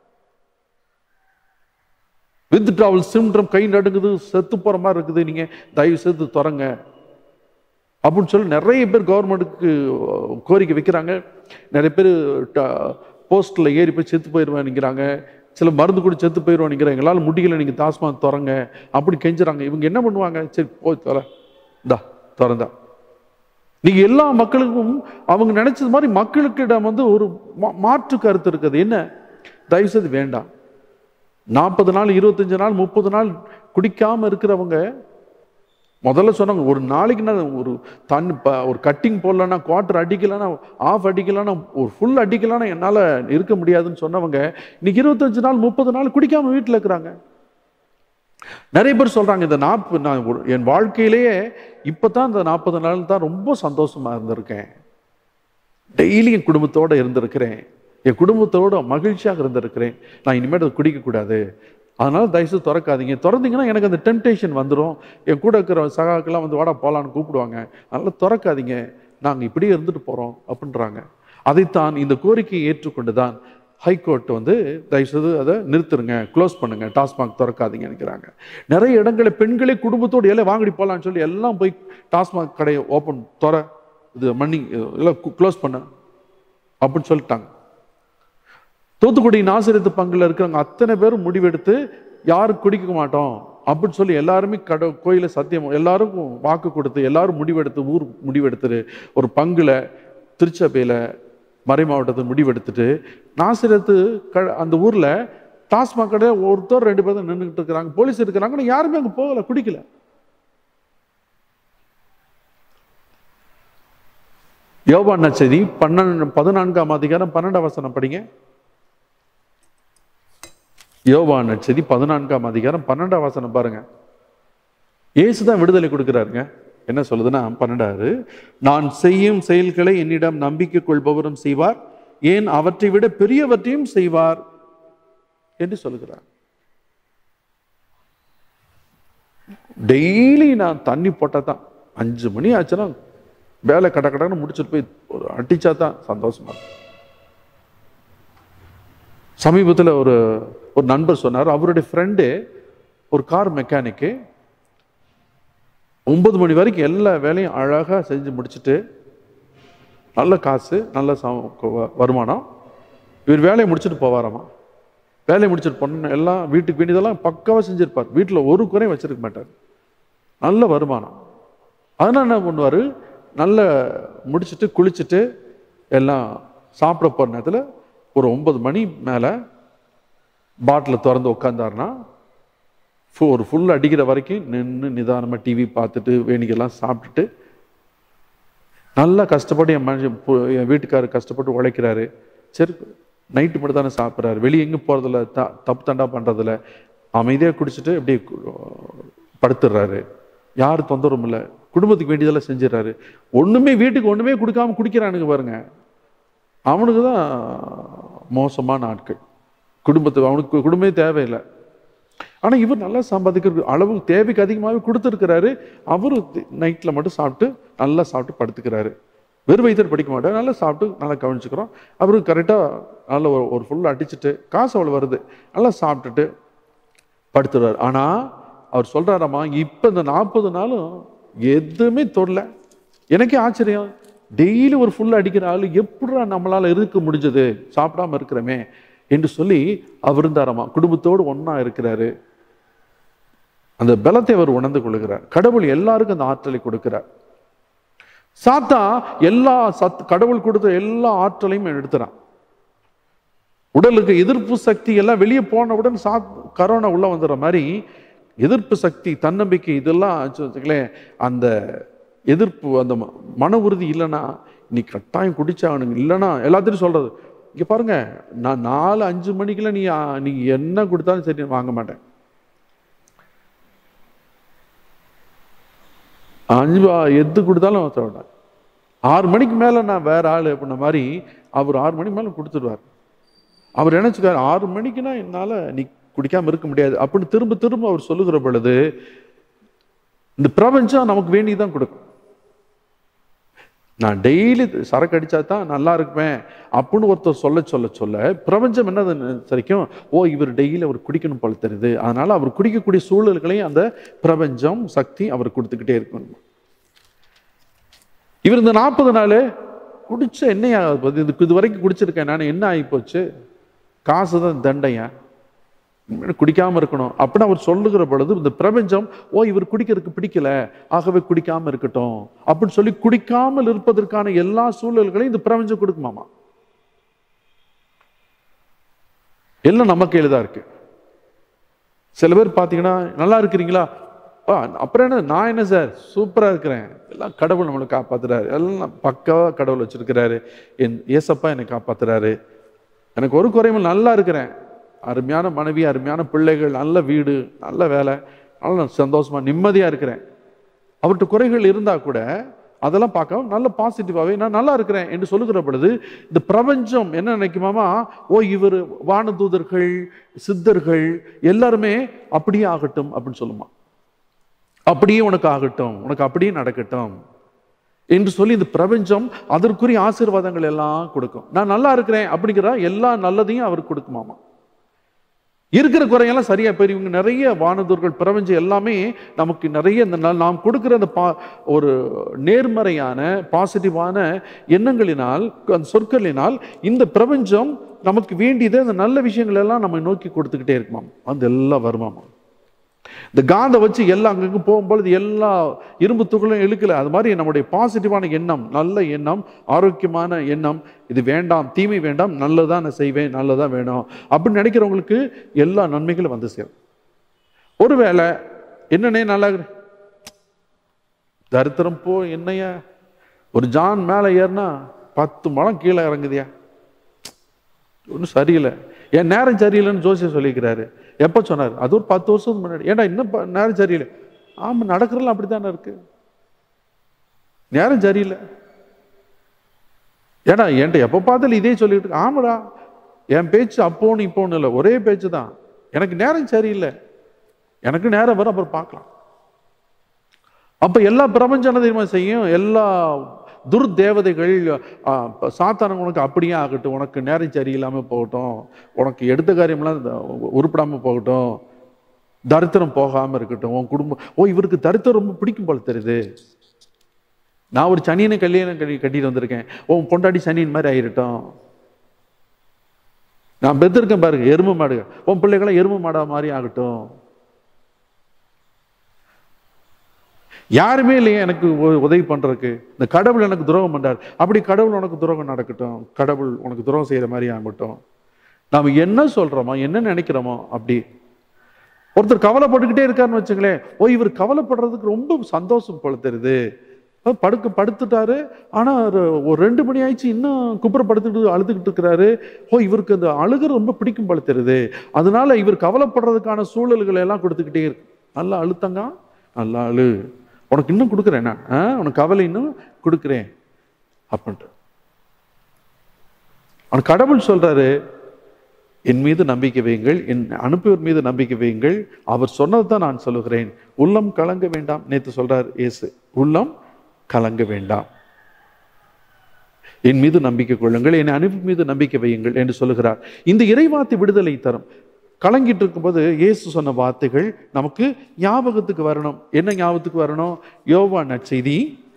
வித் டிராவல் சிம்ட்ரம் கை நடுங்குது செத்து போற மாதிரி இருக்குது நீங்க தயவு செய்து திறங்க அப்படின்னு சொல்லி நிறைய பேர் கவர்மெண்ட்டுக்கு கோரிக்கை வைக்கிறாங்க நிறைய பேர் போஸ்ட்ல ஏறி போய் செத்து போயிடுவேன்ங்கிறாங்க சில மருந்து கூட செத்து போயிடுவானுங்கிறாங்க எங்களால் முடியல நீங்க தாஸ்மாக் திறங்க அப்படி கெஞ்சுறாங்க இவங்க என்ன பண்ணுவாங்க சரி போய் தர இந்தா திறந்தா நீங்க எல்லா மக்களுக்கும் அவங்க நினைச்சது மாதிரி மக்களுக்கிடம் வந்து ஒரு மா- மாற்று கருத்து இருக்குது என்ன தயவு செய்து வேண்டாம் நாற்பது நாள் இருபத்தஞ்சு நாள் முப்பது நாள் குடிக்காம இருக்கிறவங்க முதல்ல சொன்னாங்க ஒரு நாளைக்கு நான் ஒரு தண்ணி ப- ஒரு கட்டிங் போடலன்னா குவார்டர் அடிக்கலன்னா ஆஃப் அடிக்கலன்னா ஒரு ஃபுல் அடிக்கலன்னா என்னால் இருக்க முடியாதுன்னு சொன்னவங்க இன்னைக்கு இருபத்தஞ்சு நாள் முப்பது நாள் குடிக்காம வீட்டில் இருக்கிறாங்க நிறைய பேர் சொல்றாங்க இந்த நாற்பது நான் ஒரு- என் வாழ்க்கையிலேயே இப்பதான் இந்த நாற்பது நாள் தான் ரொம்ப சந்தோஷமா இருந்திருக்கேன் டெய்லி என் குடும்பத்தோட இருந்திருக்கிறேன் என் குடும்பத்தோட மகிழ்ச்சியாக இருந்திருக்கிறேன் நான் இனிமேல் அதை குடிக்கக்கூடாது அதனால தயவுசெய்து திறக்காதீங்க திறந்தீங்கன்னா எனக்கு அந்த டெம்டேஷன் வந்துடும் என் கூட இருக்கிற சகாக்கெல்லாம் வந்து வாடா போலான்னு கூப்பிடுவாங்க அதனால திறக்காதீங்க நாங்கள் இப்படியே இருந்துட்டு போகிறோம் அப்படின்றாங்க அதைத்தான் இந்த கோரிக்கையை ஏற்றுக்கொண்டு தான் ஹைகோர்ட் வந்து தயவுசெய்து அதை நிறுத்துருங்க க்ளோஸ் பண்ணுங்க டாஸ்மாக் திறக்காதீங்க நினைக்கிறாங்க நிறைய இடங்களில் பெண்களே குடும்பத்தோடு எல்லாம் வாங்கடி போகலான்னு சொல்லி எல்லாம் போய் டாஸ்மாக் கடையை ஓப்பன் திற இது மன்னி எல்லாம் க்ளோஸ் பண்ண அப்படின்னு சொல்லிட்டாங்க தூத்துக்குடி நாசிரியத்து பங்குல இருக்கிறவங்க அத்தனை பேரும் முடிவெடுத்து யாரும் குடிக்க மாட்டோம் அப்படின்னு சொல்லி எல்லாருமே கட கோயில சத்தியம் எல்லாருக்கும் வாக்கு கொடுத்து எல்லாரும் முடிவெடுத்து ஊர் முடிவெடுத்து ஒரு பங்குல திருச்சபையில மறை மாவட்டத்தை முடிவெடுத்துட்டு நாசிரத்து க அந்த ஊர்ல டாஸ்மாக் கடை ஒருத்தர் ரெண்டு பேர் தான் நின்றுக்கிட்டு இருக்கிறாங்க போலீஸ் இருக்கிறாங்க ஆனா யாருமே அங்க போகல குடிக்கல யோவான் நச்சதி பன்னெண்டு பதினான்காம் அதிகாரம் பன்னெண்டாம் வசனம் படிங்க யோவான் நச்சதி பதினான்காம் அதிகாரம் பன்னெண்டாம் வசனம் பாருங்க இயேசு தான் விடுதலை கொடுக்கிறாருங்க என்ன சொல்லுதுன்னா பன்னெண்டாவது நான் செய்யும் செயல்களை என்னிடம் நம்பிக்கை கொள்பவரும் செய்வார் ஏன் அவற்றை விட பெரியவற்றையும் செய்வார் என்று சொல்லுகிறார் டெய்லி நான் தண்ணி போட்டால் தான் அஞ்சு மணி ஆச்சுன்னா வேலை கட கடன்னு முடிச்சுட்டு போய் ஒரு அடிச்சா தான் சந்தோஷமா இருக்கும். சமீபத்தில் ஒரு ஒரு நண்பர் சொன்னார் அவருடைய ஃப்ரெண்டு ஒரு கார் மெக்கானிக்கு ஒன்பது மணி வரைக்கும் எல்லா வேலையும் அழகாக செஞ்சு முடிச்சுட்டு நல்ல காசு நல்ல ச- வ- வருமானம் இவர் வேலையை முடிச்சுட்டு போவாராமா வேலையை முடிச்சுட்டு பொண்ணு எல்லாம் வீட்டுக்கு வேண்டியதெல்லாம் பக்காவாக செஞ்சிருப்பார் வீட்டில் ஒரு குறையும் வச்சிருக்க மாட்டார் நல்ல வருமானம் அதனால் என்ன பண்ணுவார் நல்ல முடிச்சுட்டு குளிச்சுட்டு எல்லாம் சாப்பிட போகிற நேரத்தில் ஒரு ஒன்பது மணி மேலே பாட்டில் திறந்து உட்காந்தாருன்னா ஃபு- ஒரு ஃபுல் அடிக்கிற வரைக்கும் நின்று நிதானமாக டிவி பார்த்துட்டு வேணிக்கெல்லாம் சாப்பிட்டுட்டு நல்லா கஷ்டப்பட்டு என் மனுஷன் பு- என் வீட்டுக்காரர் கஷ்டப்பட்டு உழைக்கிறாரு சரி நைட்டு மட்டும் தானே சாப்பிட்றாரு வெளியே எங்கேயும் போகிறதில்ல த தப்பு தண்டா பண்ணுறதில்ல அமைதியாக குடிச்சிட்டு அப்படியே கு- படுத்துடுறாரு யார் தொந்தரவும் இல்லை குடும்பத்துக்கு வேண்டியதெல்லாம் செஞ்சிடறாரு ஒன்றுமே வீட்டுக்கு ஒன்றுமே கொடுக்காம குடிக்கிறானுங்க பாருங்க அவனுக்கு தான் மோசமான ஆட்கள் குடும்பத்துக்கு அவனுக்கு குடும்பமே தேவையில்லை ஆனா இவர் நல்லா சம்பாதிக்கிற அளவு தேவைக்கு அதிகமாகவே கொடுத்துருக்கிறாரு அவரு நைட்டில் மட்டும் சாப்பிட்டு நல்லா சாப்பிட்டு படுத்துக்கிறாரு வெறும் வயிற்று படிக்க மாட்டார் நல்லா சாப்பிட்டு நல்லா கவனிச்சுக்கிறோம் அவரு கரெக்டாக நல்ல ஒரு ஒரு ஃபுல் அடிச்சுட்டு காசு அவ்வளோ வருது நல்லா சாப்பிட்டுட்டு படுத்துறாரு ஆனா அவர் சொல்றாராமா இப்போ இந்த நாற்பது நாளும் எதுவுமே தொடல எனக்கே ஆச்சரியம் டெய்லி ஒரு ஃபுல் அடிக்கிற ஆளு எப்படிடா நம்மளால இருக்க முடிஞ்சது சாப்பிடாம இருக்கிறோமே என்று சொல்லி அவர் இருந்தாராமா குடும்பத்தோடு ஒண்ணா இருக்கிறாரு அந்த பலத்தை அவர் உணர்ந்து கொள்கிறார் கடவுள் எல்லாருக்கும் அந்த ஆற்றலை கொடுக்கிறார் சாத்தா எல்லா சத் கடவுள் கொடுத்த எல்லா ஆற்றலையும் எடுத்துறான் உடலுக்கு எதிர்ப்பு சக்தி எல்லாம் வெளியே போனவுடன் சா கரோனா உள்ள வந்துடுற மாதிரி எதிர்ப்பு சக்தி தன்னம்பிக்கை இதெல்லாம் ஆச்சு வச்சுக்கலேன் அந்த எதிர்ப்பு அந்த ம- மன உறுதி இல்லைன்னா நீ கட்டாயம் குடிச்சாகணுங்க இல்லைன்னா எல்லாத்தையும் சொல்றது இங்க பாருங்க நான் நாலு அஞ்சு மணிக்கெல்லாம் நீ ஆ, நீ என்ன கொடுத்தாலும் சரி நான் வாங்க மாட்டேன் அஞ்சு ஆ, எது கொடுத்தாலும் நான் சொல்றேன் ஆறு மணிக்கு மேல நான் வேற ஆளு அப்படின்ன மாதிரி அவர் ஆறு மணிக்கு மேல கொடுத்துருவார் அவர் நினைச்சுக்காரு ஆறு மணிக்குனா என்னால நீ குடிக்காம இருக்க முடியாது அப்படின்னு திரும்ப திரும்ப அவர் சொல்லுகிற பொழுது இந்த பிரபஞ்சம் நமக்கு வேண்டியதான் கொடுக்கும் நான் டெய்லி சரக்கு அடிச்சா தான் நல்லா இருப்பேன் அப்படின்னு ஒருத்தர் சொல்ல சொல்ல சொல்ல பிரபஞ்சம் என்னது சரிக்கும் ஓ இவர் டெய்லி அவர் குடிக்கணும் போல தெரியுது அதனால அவர் குடிக்கக்கூடிய சூழல்களையும் அந்த பிரபஞ்சம் சக்தி அவர் கொடுத்துக்கிட்டே இருக்கும் இவர் இந்த நாற்பது நாள் குடிச்ச என்னையா ஆகுது? இதுக்கு இது வரைக்கும் குடிச்சிருக்கேன் நான் என்ன ஆகி போச்சு காசு தான் தண்டையா இனிமேல் குடிக்காம இருக்கணும் அப்படின்னு அவர் சொல்லுகிற பொழுது இந்த பிரபஞ்சம் ஓ இவர் குடிக்கிறதுக்கு பிடிக்கல ஆகவே குடிக்காம இருக்கட்டும் அப்படின்னு சொல்லி குடிக்காமல் இருப்பதற்கான எல்லா சூழல்களையும் இந்த பிரபஞ்சம் கொடுக்குமாமா எல்லாம் நமக்கு எளிதா இருக்கு சில பேர் பார்த்தீங்கன்னா நல்லா இருக்கிறீங்களா ஆ அப்புறம் என்ன நான் என்ன சார் சூப்பரா இருக்கிறேன் எல்லாம் கடவுள் நம்மளை காப்பாத்துறாரு எல்லாம் பக்காவா கடவுள் வச்சிருக்கிறாரு என் ஏசப்பா என்னை காப்பாத்துறாரு எனக்கு ஒரு குறையும் நல்லா இருக்கிறேன் அருமையான மனைவி அருமையான பிள்ளைகள் நல்ல வீடு நல்ல வேலை நல்ல சந்தோஷமா நிம்மதியா இருக்கிறேன் அவர்கிட்ட குறைகள் இருந்தா கூட அதெல்லாம் பார்க்காம நல்ல பாசிட்டிவாவே நான் நல்லா இருக்கிறேன் என்று சொல்லுகிற பொழுது இந்த பிரபஞ்சம் என்ன நினைக்குமாமா ஓ இவர் வானதூதர்கள் சித்தர்கள் எல்லாருமே அப்படியே ஆகட்டும் அப்படின்னு சொல்லுமா அப்படியே உனக்கு ஆகட்டும் உனக்கு அப்படியே நடக்கட்டும் என்று சொல்லி இந்த பிரபஞ்சம் அதற்குரிய ஆசீர்வாதங்கள் எல்லாம் கொடுக்கும் நான் நல்லா இருக்கிறேன் அப்படிங்கிற எல்லா நல்லதையும் அவர் கொடுக்குமாமா இருக்கிற குறையெல்லாம் சரியா போய் இவங்க நிறைய வானதூர்கள் பிரபஞ்சம் எல்லாமே நமக்கு நிறைய இந்த நல்- நாம் கொடுக்கிற அந்த பா ஒரு நேர்மறையான பாசிட்டிவான எண்ணங்களினால் அந்த சொற்களினால் இந்த பிரபஞ்சம் நமக்கு வேண்டியது அந்த நல்ல விஷயங்கள் எல்லாம் நம்ம நோக்கி கொடுத்துக்கிட்டே இருக்குமாம் அந்த எல்லாம் வருமாமா இந்த காந்த வச்சு எல்லாம் அங்கங்க போகும்பொழுது எல்லா இரும்பு துகளும் இழுக்கல அது மாதிரி நம்முடைய பாசிட்டிவான எண்ணம் நல்ல எண்ணம் ஆரோக்கியமான எண்ணம் இது வேண்டாம் தீமை வேண்டாம் நல்லதா நான் செய்வேன் நல்லதா வேணும் அப்படின்னு நினைக்கிறவங்களுக்கு எல்லா நன்மைகளும் வந்து சேரும் ஒருவேளை என்னன்னே நல்லா இருக்கு. தரித்திரம் போ என்னையா ஒரு ஜான் மேலே ஏறினா பத்து மலம் கீழே இறங்குதியா ஒன்றும் சரியில்லை என் நேரம் சரியில்லைன்னு ஜோசியர் சொல்லிக்கிறாரு எப்போ சொன்னார் அது ஒரு பத்து வருஷத்துக்கு முன்னாடி ஏன்டா இன்னும் ப- நேரம் சரியில்லை ஆமாம் நடக்கிறதுலாம் அப்படி தானே இருக்கு நேரம் சரியில்லை ஏடா என்கிட்ட எப்போ பார்த்தாலும் இதே சொல்லிட்டு இருக்கு. ஆமாடா என் பேச்சு அப்போன்னு இப்போன்னு இல்லை ஒரே பேச்சு தான் எனக்கு நேரம் சரியில்லை எனக்கு நேரம் வரும் அப்புறம் பார்க்கலாம் அப்ப எல்லா பிரபஞ்சம் என்ன தெரியுமா செய்யும் எல்லா துர்தேவதைகள் ஆ, ப- சாத்தானன் உனக்கு அப்படியே ஆகட்டும் உனக்கு நேரம் சரியில்லாம போகட்டும் உனக்கு எடுத்த காரியம்லாம் இந்த உருப்படாம போகட்டும் தரித்திரம் போகாம இருக்கட்டும் உன் குடும்பம் ஓ இவருக்கு தரித்திரம் ரொம்ப பிடிக்கும் போல தெரியுது நான் ஒரு சனியனை கல்யாணம் கட்டி கட்டிட்டு வந்திருக்கேன் உன் பொண்டாடி சனியன் மாதிரி ஆயிரட்டும் நான் பெத்திருக்கேன் பாருங்க எருமை மாடு உன் பிள்ளைகளை எருமை மாடா மாதிரி ஆகட்டும் யாருமே இல்லையே எனக்கு உ- உதவி பண்றதுக்கு இந்த கடவுள் எனக்கு துரோகம் பண்றார் அப்படி கடவுள் உனக்கு துரோகம் நடக்கட்டும் கடவுள் உனக்கு துரோகம் செய்யற மாதிரி ஆகட்டும் நாம என்ன சொல்றோமோ என்ன நினைக்கிறோமோ அப்படி ஒருத்தர் கவலைப்பட்டுக்கிட்டே இருக்காருன்னு வச்சுங்களேன் ஓ இவர் கவலைப்படுறதுக்கு ரொம்ப சந்தோஷம் போல தெரியுது அஹ் படுக்க படுத்துட்டாரு ஆனா ஒரு- ஒரு ரெண்டு மணி ஆயிடுச்சு இன்னும் குப்புற படுத்துட்டு அழுதுகிட்டு இருக்கிறாரு ஓ இவருக்கு அந்த அழுகிறது ரொம்ப பிடிக்கும் போல தெரியுது அதனால இவர் கவலைப்படுறதுக்கான சூழல்களை எல்லாம் கொடுத்துக்கிட்டே இருக்கு நல்லா அழுத்தங்க நல்லா அழு உனக்கு இன்னும் கொடுக்குறேன் நான் ஆ, உனக்கு கவலை இன்னும் கொடுக்குறேன் அப்படின்ட்டு அவன் கடவுள் சொல்றாரு என் மீது நம்பிக்கை வையுங்கள் என் அனுப்பியவர் மீது நம்பிக்கை வையுங்கள் அவர் சொன்னது தான் நான் சொல்லுகிறேன் உள்ளம் கலங்க வேண்டாம் நேத்து சொல்றார் இயேசு உள்ளம் கலங்க வேண்டாம் என் மீது நம்பிக்கை கொள்ளுங்கள் என் அனுப்பி மீது நம்பிக்கை வையுங்கள் என்று சொல்லுகிறார் இந்த இறைவார்த்தை விடுதலை தரும் கலங்கிட்டு இருக்கும்போது இயேசு சொன்ன வார்த்தைகள் நமக்கு ஞாபகத்துக்கு வரணும் என்ன ஞாபகத்துக்கு வரணும் யோவா நற்செய்தி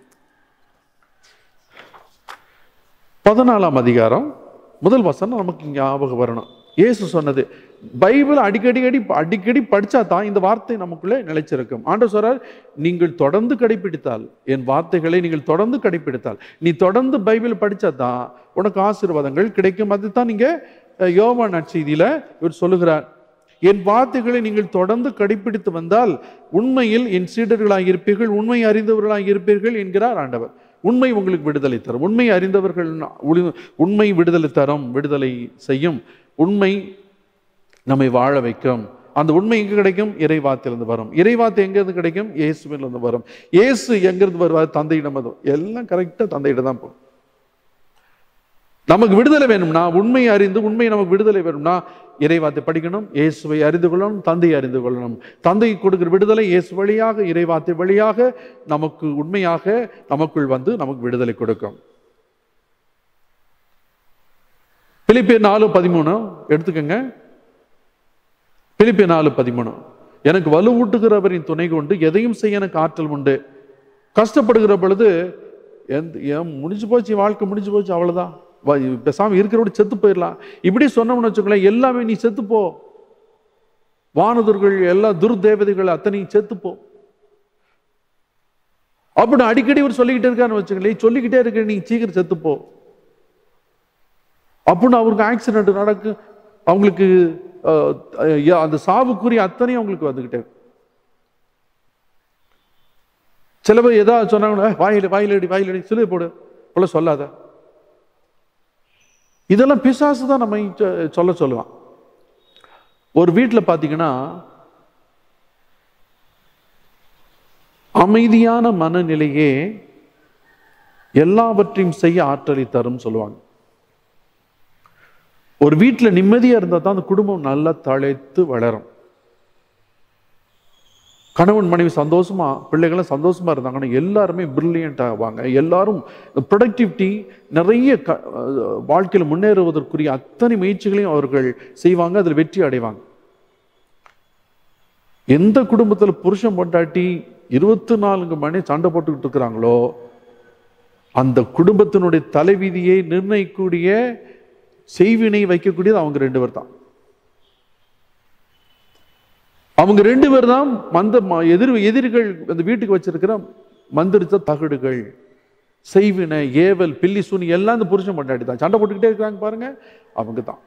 பதினாலாம் அதிகாரம் முதல் வசனம் நமக்கு ஞாபகம் வரணும் இயேசு சொன்னது பைபிள் அடிக்கடி அடி அடிக்கடி படிச்சா தான் இந்த வார்த்தை நமக்குள்ளே நிலைச்சிருக்கும் ஆண்டவர் சொல்றார் நீங்கள் தொடர்ந்து கடைபிடித்தால் என் வார்த்தைகளை நீங்கள் தொடர்ந்து கடைபிடித்தால் நீ தொடர்ந்து பைபிள் படிச்சா தான் உனக்கு ஆசீர்வாதங்கள் கிடைக்கும் அதுதான் நீங்க அஹ், யோவான் நற்செய்தியில இவர் சொல்லுகிறார் என் வார்த்தைகளை நீங்கள் தொடர்ந்து கடைபிடித்து வந்தால் உண்மையில் என் சீடர்களாக இருப்பீர்கள் உண்மை அறிந்தவர்களாக இருப்பீர்கள் என்கிறார் ஆண்டவர் உண்மை உங்களுக்கு விடுதலை தரும் உண்மை அறிந்தவர்கள் உளி- உண்மை விடுதலை தரும் விடுதலை செய்யும் உண்மை நம்மை வாழ வைக்கும் அந்த உண்மை எங்க கிடைக்கும் இறைவாத்திலிருந்து வரும் இறைவாத்து எங்கிருந்து கிடைக்கும் இயேசுவிலிருந்து வரும் இயேசு எங்கிருந்து வருவார் தந்தையிடம் வரும் எல்லாம் கரெக்டா தந்தையிடம் தான் போகும் நமக்கு விடுதலை வேணும்னா உண்மை அறிந்து உண்மை நமக்கு விடுதலை வேணும்னா இறைவாத்தை படிக்கணும் இயேசுவை அறிந்து கொள்ளணும் தந்தையை அறிந்து கொள்ளணும் தந்தை கொடுக்கிற விடுதலை இயேசு வழியாக இறைவாத்தை வழியாக நமக்கு உண்மையாக நமக்குள் வந்து நமக்கு விடுதலை கொடுக்கும் பிலிப்பியர் நாலு பதிமூணு எடுத்துக்கங்க பிலிப்பியர் நாலு பதிமூணு எனக்கு வலுவூட்டுகிறவரின் துணை கொண்டு எதையும் செய்ய எனக்கு ஆற்றல் உண்டு கஷ்டப்படுகிற பொழுது எந்த ஏன் முடிஞ்சு போச்சு வாழ்க்கை முடிஞ்சு போச்சு அவ்வளவுதான் வா- பேசாம இருக்கிறோட செத்து போயிடலாம் இப்படி சொன்னோம்னு வச்சுக்கோங்களேன் எல்லாமே நீ செத்து போ வானதர்கள் எல்லா துர்தேவதைகள் அத்தனையும் செத்து போ அப்படி அடிக்கடி இவர் சொல்லிக்கிட்டே இருக்காருன்னு வச்சுக்கோங்களேன் சொல்லிக்கிட்டே இருக்க நீ சீக்கிரம் செத்து போ அப்படின்னு அவருக்கு ஆக்சிடென்ட் நடக்கும் அவங்களுக்கு அஹ், அஹ், அந்த சாவுக்குரிய அத்தனையும் அவங்களுக்கு வந்துகிட்டே இருக்கும். சில பேர் ஏதாவது சொன்னாங்கன்னா வாயில வாயிலடி வாயிலடி சிலுவை போடு போல சொல்லாத இதெல்லாம் பிசாசு தான் நம்ம சொ- சொல்ல சொல்லுவான் ஒரு வீட்டில் பார்த்தீங்கன்னா அமைதியான மனநிலையே எல்லாவற்றையும் செய்ய ஆற்றலை தரும் சொல்லுவாங்க ஒரு வீட்டில் நிம்மதியா இருந்தால் தான் அந்த குடும்பம் நல்லா தழைத்து வளரும் கணவன் மனைவி சந்தோஷமா பிள்ளைகளும் சந்தோஷமா இருந்தாங்கன்னா எல்லாருமே பிரில்லியன்ட் ஆவாங்க எல்லாரும் ப்ரொடக்டிவிட்டி நிறைய க அஹ் வாழ்க்கையில் முன்னேறுவதற்குரிய அத்தனை முயற்சிகளையும் அவர்கள் செய்வாங்க அதில் வெற்றி அடைவாங்க எந்த குடும்பத்தில் புருஷன் பொண்டாட்டி இருபத்தி நான்கு மணி சண்டை போட்டுக்கிட்டு இருக்கிறாங்களோ அந்த குடும்பத்தினுடைய தலைவிதியை நிர்ணயிக்கக்கூடிய செய்வினை வைக்கக்கூடியது அவங்க ரெண்டு பேர் தான் அவங்க ரெண்டு பேர் தான் மந்த ம- எதிர் எதிரிகள் அந்த வீட்டுக்கு வச்சிருக்கிற மந்திரிச்ச தகடுகள் செய்வினை ஏவல் பில்லி சூனி எல்லாம் இந்த புருஷன் பொண்டாட்டி தான் சண்டை போட்டுக்கிட்டே இருக்காங்க பாருங்க அவங்க தான்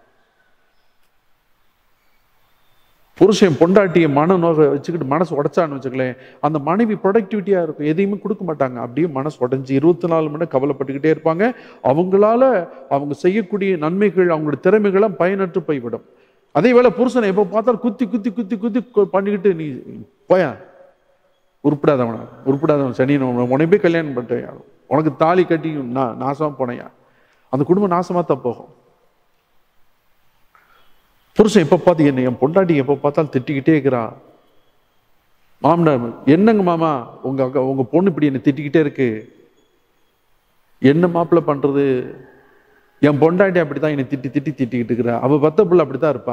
புருஷன் பொண்டாட்டியை மன நோக வச்சுக்கிட்டு மனசு உடைச்சான்னு வச்சுக்கலேன் அந்த மனைவி ப்ரொடக்டிவிட்டியா இருக்கும் எதையுமே கொடுக்க மாட்டாங்க அப்படியே மனசு உடைஞ்சு இருபத்தி நாலு மணி நேரம் கவலைப்பட்டுக்கிட்டே இருப்பாங்க அவங்களால அவங்க செய்யக்கூடிய நன்மைகள் அவங்களுடைய திறமைகளும் பயனற்று போய்விடும் அதே வேளை புருஷனை எப்போ பார்த்தாலும் குத்தி குத்தி குத்தி குத்தி கொ- பண்ணிக்கிட்டு நீ போயா உருப்படாதவனா உருப்படாதவன் சனி உனக்கு போய் கல்யாணம் பண்ணிட்டேன் உனக்கு தாலி கட்டி நான் நாசமா போனையா அந்த குடும்பம் நாசமா தான் போகும் புருஷன் எப்போ பார்த்து என்ன என் பொண்டாட்டி எப்போ பார்த்தாலும் திட்டிக்கிட்டே இருக்கிறா மாமனார் என்னங்க மாமா உங்க அக்கா உங்க பொண்ணு இப்படி என்ன திட்டிக்கிட்டே இருக்கு என்ன மாப்பிள்ளை பண்றது என் பொண்டாட்டி அப்படித்தான் என்னை திட்டி திட்டி திட்டிக்கிட்டு இருக்கிறா அவ பத்த பிள்ளை அப்படித்தான் இருப்பா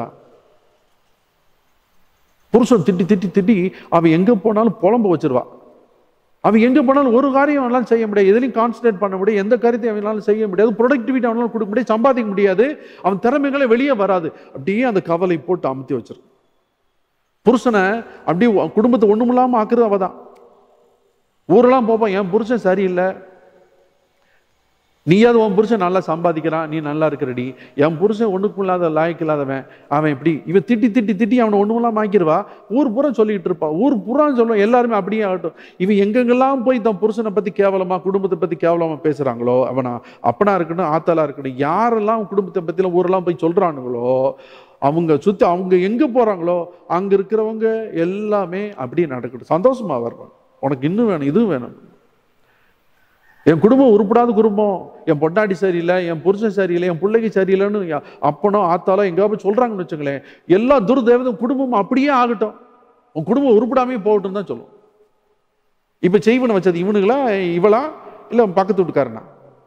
புருஷன் திட்டி திட்டி திட்டி அவன் எங்க போனாலும் புலம்ப வச்சிருவா அவன் எங்க போனாலும் ஒரு காரியம் அவனால செய்ய முடியாது எதுலையும் கான்சன்ட்ரேட் பண்ண முடியாது எந்த காரியத்தையும் அவனால செய்ய முடியாது ப்ரொடக்டிவிட்டி அவனால கொடுக்க முடியாது சம்பாதிக்க முடியாது அவன் திறமைகளே வெளியே வராது அப்படியே அந்த கவலை போட்டு அமுத்தி வச்சிருக்கும் புருஷனை அப்படியே உ- குடும்பத்தை ஒண்ணுமில்லாம ஆக்குறது அவதான் ஊரெல்லாம் போப்பான் என் புருஷன் சரியில்லை நீயாவது உன் புருஷன் நல்லா சம்பாதிக்கிறான் நீ நல்லா இருக்கிறடி என் புருஷன் ஒண்ணுக்கும் இல்லாத லாய்க்கு இல்லாதவன் அவன் இப்படி இவன் திட்டி திட்டி திட்டி அவனை ஒண்ணுமெல்லாம் ஆக்கிடுவா ஊர் பூரா சொல்லிட்டு இருப்பா ஊர் பூரா சொல்லுவான் எல்லாருமே அப்படியே ஆகட்டும் இவன் எங்கெங்கெல்லாம் போய் தன் புருஷனை பத்தி கேவலமா குடும்பத்தை பத்தி கேவலமா பேசுறாங்களோ அவனா அப்பனா இருக்கட்டும் ஆத்தாளா இருக்கட்டும் யாரெல்லாம் குடும்பத்தை பத்திலாம் ஊரெல்லாம் போய் சொல்றானுங்களோ அவங்க சுத்தி அவங்க எங்க போறாங்களோ அங்க இருக்கிறவங்க எல்லாமே அப்படியே நடக்கட்டும் சந்தோஷமா வருவாங்க உனக்கு இன்னும் வேணும் இதுவும் வேணும் என் குடும்பம் உருப்படாத குடும்பம் என் பொண்டாட்டி சரியில்லை என் புருஷன் சரியில்லை என் பிள்ளைக்கு சரியில்லைன்னு யா- அப்பனோ ஆத்தாலோ எங்கேயா போய் சொல்றாங்கன்னு வச்சுங்களேன் எல்லா துர்தேவதும் குடும்பம் அப்படியே ஆகட்டும் உன் குடும்பம் உருப்படாமே போகட்டும் தான் சொல்லும் இப்ப செய்வனை வச்சது இவனுங்களா இவளா இல்ல பக்கத்து வீட்டுக்காரனா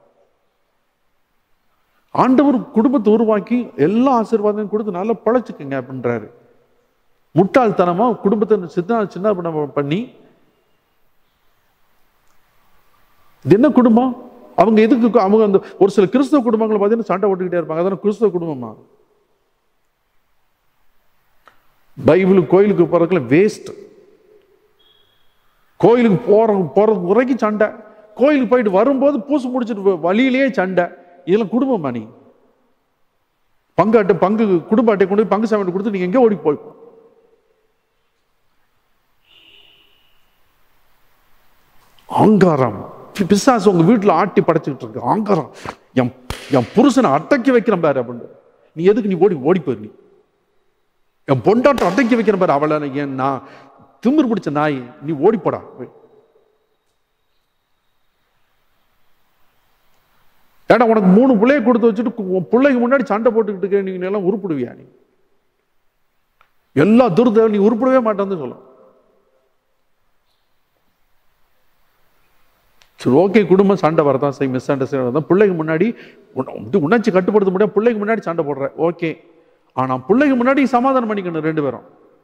ஆண்டவர் குடும்பத்தை உருவாக்கி எல்லா ஆசீர்வாதமும் கொடுத்து நல்லா பழச்சுக்குங்க அப்படின்றாரு முட்டாள்தனமா குடும்பத்தை சின்ன சின்ன பண்ண- பண்ணி இது என்ன குடும்பம் அவங்க எதுக்கு அவங்க அந்த ஒரு சில கிறிஸ்தவ குடும்பங்களை பார்த்தீங்கன்னா சண்டை போட்டுக்கிட்டே இருப்பாங்க அதான கிறிஸ்தவ குடும்பமா பைபிள் கோயிலுக்கு போறதுக்குள்ள வேஸ்ட் கோயிலுக்கு போற போற வரைக்கும் சண்டை கோயிலுக்கு போயிட்டு வரும்போது பூசு முடிச்சிட்டு வ- வழியிலேயே சண்டை இதெல்லாம் குடும்பமா நீ பங்கு அட்டை பங்கு குடும்ப அட்டை கொண்டு போய் பங்கு சாமி கொடுத்து நீங்க எங்க ஓடி போய் ஆங்காரம் பி- பிசாசு உங்க வீட்டுல ஆட்டி படைச்சுக்கிட்டு இருக்கு ஆங்காரம் என் என் புருஷனை அடக்கி வைக்கிறேன் பாரு அப்படின்னு நீ எதுக்கு நீ ஓடி ஓடி போயிரு நீ என் பொண்டாட்டை அடக்கி வைக்கிறேன் பாரு அவளை என் நான் திமிர் பிடிச்ச நாய் நீ ஓடி போடா போய். ஏடா உனக்கு மூணு பிள்ளைய கொடுத்து வச்சுட்டு கு- உன் பிள்ளைக்கு முன்னாடி சண்டை போட்டுக்கிட்டு இருக்க நீங்க எல்லாம் உருப்பிடுவியா நீ எல்லா துர்த நீ உருப்பிடவே மாட்டேன்னு சொல்லும் சரி ஓகே குடும்பம் சண்டை வரதான் சரி மிஸ் அண்டர்ஸ்டாண்ட் வரதான் பிள்ளைக்கு முன்னாடி உன்னை வந்து உணர்ச்சி கட்டுப்படுத்த முடியாது பிள்ளைக்கு முன்னாடி சண்டை போடுற ஓகே ஆனா பிள்ளைக்கு முன்னாடி சமாதானம் பண்ணிக்கணும் ரெண்டு பேரும்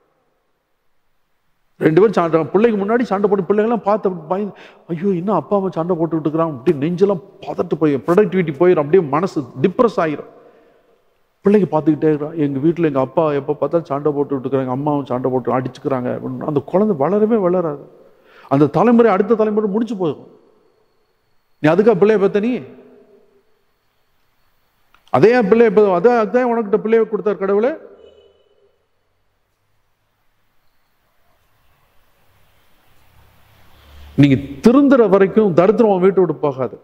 ரெண்டு பேரும் சண்டை பிள்ளைக்கு முன்னாடி சண்டை போட்டு பிள்ளைங்களாம் பார்த்து அப்படி பயந்து ஐயோ இன்னும் அப்பா அம்மா சண்டை போட்டுக்கிட்டு இருக்கிறான் அப்படியே நெஞ்செல்லாம் பதட்டு போய் ப்ரொடக்டிவிட்டி போயிடும் அப்படியே மனசு டிப்ரெஸ் ஆயிரும் பிள்ளைங்க பார்த்துக்கிட்டே இருக்கிறான் எங்கள் வீட்டில் எங்கள் அப்பா எப்போ பார்த்தாலும் சண்டை போட்டுக்கிட்டு இருக்கிறாங்க அம்மாவும் சண்டை போட்டு அடிச்சுக்கிறாங்க அப்படின்னு அந்த குழந்தை வளரவே வளராது அந்த தலைமுறை அடுத்த தலைமுறை முடிச்சு போகும் நீ அதுக்கா பிள்ளைய பெத்த நீ அதே பிள்ளைய பெ- அதே அதே உனக்கிட்ட பிள்ளைய கொடுத்தார் கடவுளே நீங்க திருந்துற வரைக்கும் தரித்திரம் உன் வீட்டை விட்டு போகாது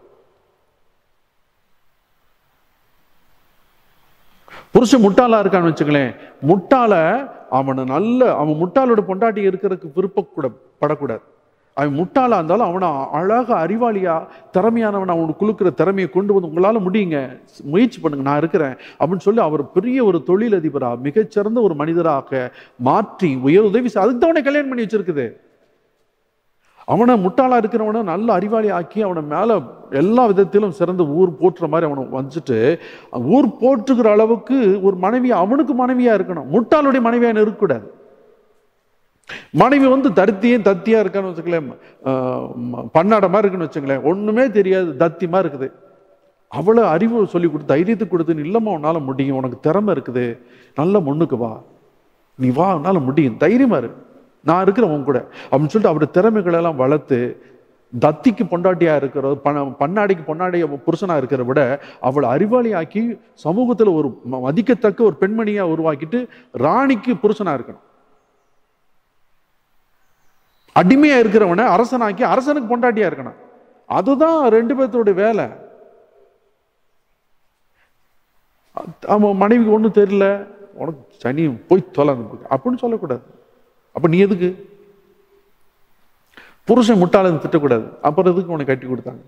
புருஷன் முட்டாளா இருக்கான்னு வச்சுங்களேன் முட்டாள அவனை நல்ல அவன் முட்டாளோட பொண்டாட்டி இருக்கிறதுக்கு விருப்பக்கூட படக்கூடாது அவன் முட்டாளா இருந்தாலும் அவனை அழகா அறிவாளியா திறமையானவன் அவனுக்கு குழுக்கிற திறமையை கொண்டு வந்து உங்களால முடியுங்க முயற்சி பண்ணுங்க நான் இருக்கிறேன் அப்படின்னு சொல்லி அவர் பெரிய ஒரு தொழிலதிபரா மிகச்சிறந்த ஒரு மனிதராக மாற்றி உயர் உதவி செய்- அதுக்கு தான் அவனை கல்யாணம் பண்ணி வச்சிருக்குது அவனை முட்டாளா இருக்கிறவனை நல்ல அறிவாளி ஆக்கி அவனை மேல எல்லா விதத்திலும் சிறந்த ஊர் போற்றுற மாதிரி அவனை வச்சுட்டு ஊர் போற்றுகிற அளவுக்கு ஒரு மனைவி அவனுக்கு மனைவியா இருக்கணும் முட்டாளுடைய மனைவியா இருக்கக்கூடாது மனைவி வந்து தருத்தியும் தத்தியா இருக்கான்னு வச்சுக்கலேன் பன்னாட மாதிரி இருக்குன்னு வச்சுங்களேன் ஒண்ணுமே தெரியாது தத்தியமா இருக்குது அவ்வளவு அறிவு சொல்லி கொடுத்து தைரியத்தை கொடுத்து இல்லம்மா உன்னால முடியும் உனக்கு திறமை இருக்குது நல்ல முன்னுக்கு வா நீ வா உன்னால முடியும் தைரியமா இரு நான் இருக்கிறேன் உன் கூட அப்படின்னு சொல்லிட்டு அவர் திறமைகளை எல்லாம் வளர்த்து தத்திக்கு பொண்டாட்டியா இருக்கிற பண பன்னாடிக்கு பொன்னாடிய புருஷனா இருக்கிறத விட அவளை அறிவாளியாக்கி சமூகத்துல ஒரு ம- மதிக்கத்தக்க ஒரு பெண்மணியா உருவாக்கிட்டு ராணிக்கு புருஷனா இருக்கணும் அடிமையா இருக்கிறவனை அரசனாக்கி அரசனுக்கு பொண்டாட்டியா இருக்கணும் அதுதான் ரெண்டு பேர்த்தோட வேலை அவன் மனைவிக்கு ஒன்றும் தெரியல உனக்கு சனி போய் தொலை அந்த பக்கம். அப்படின்னு சொல்லக்கூடாது அப்ப நீ எதுக்கு புருஷன் முட்டாளன்னு திட்டக்கூடாது அப்புறம் எதுக்கு உனக்கு கட்டி கொடுத்தாங்க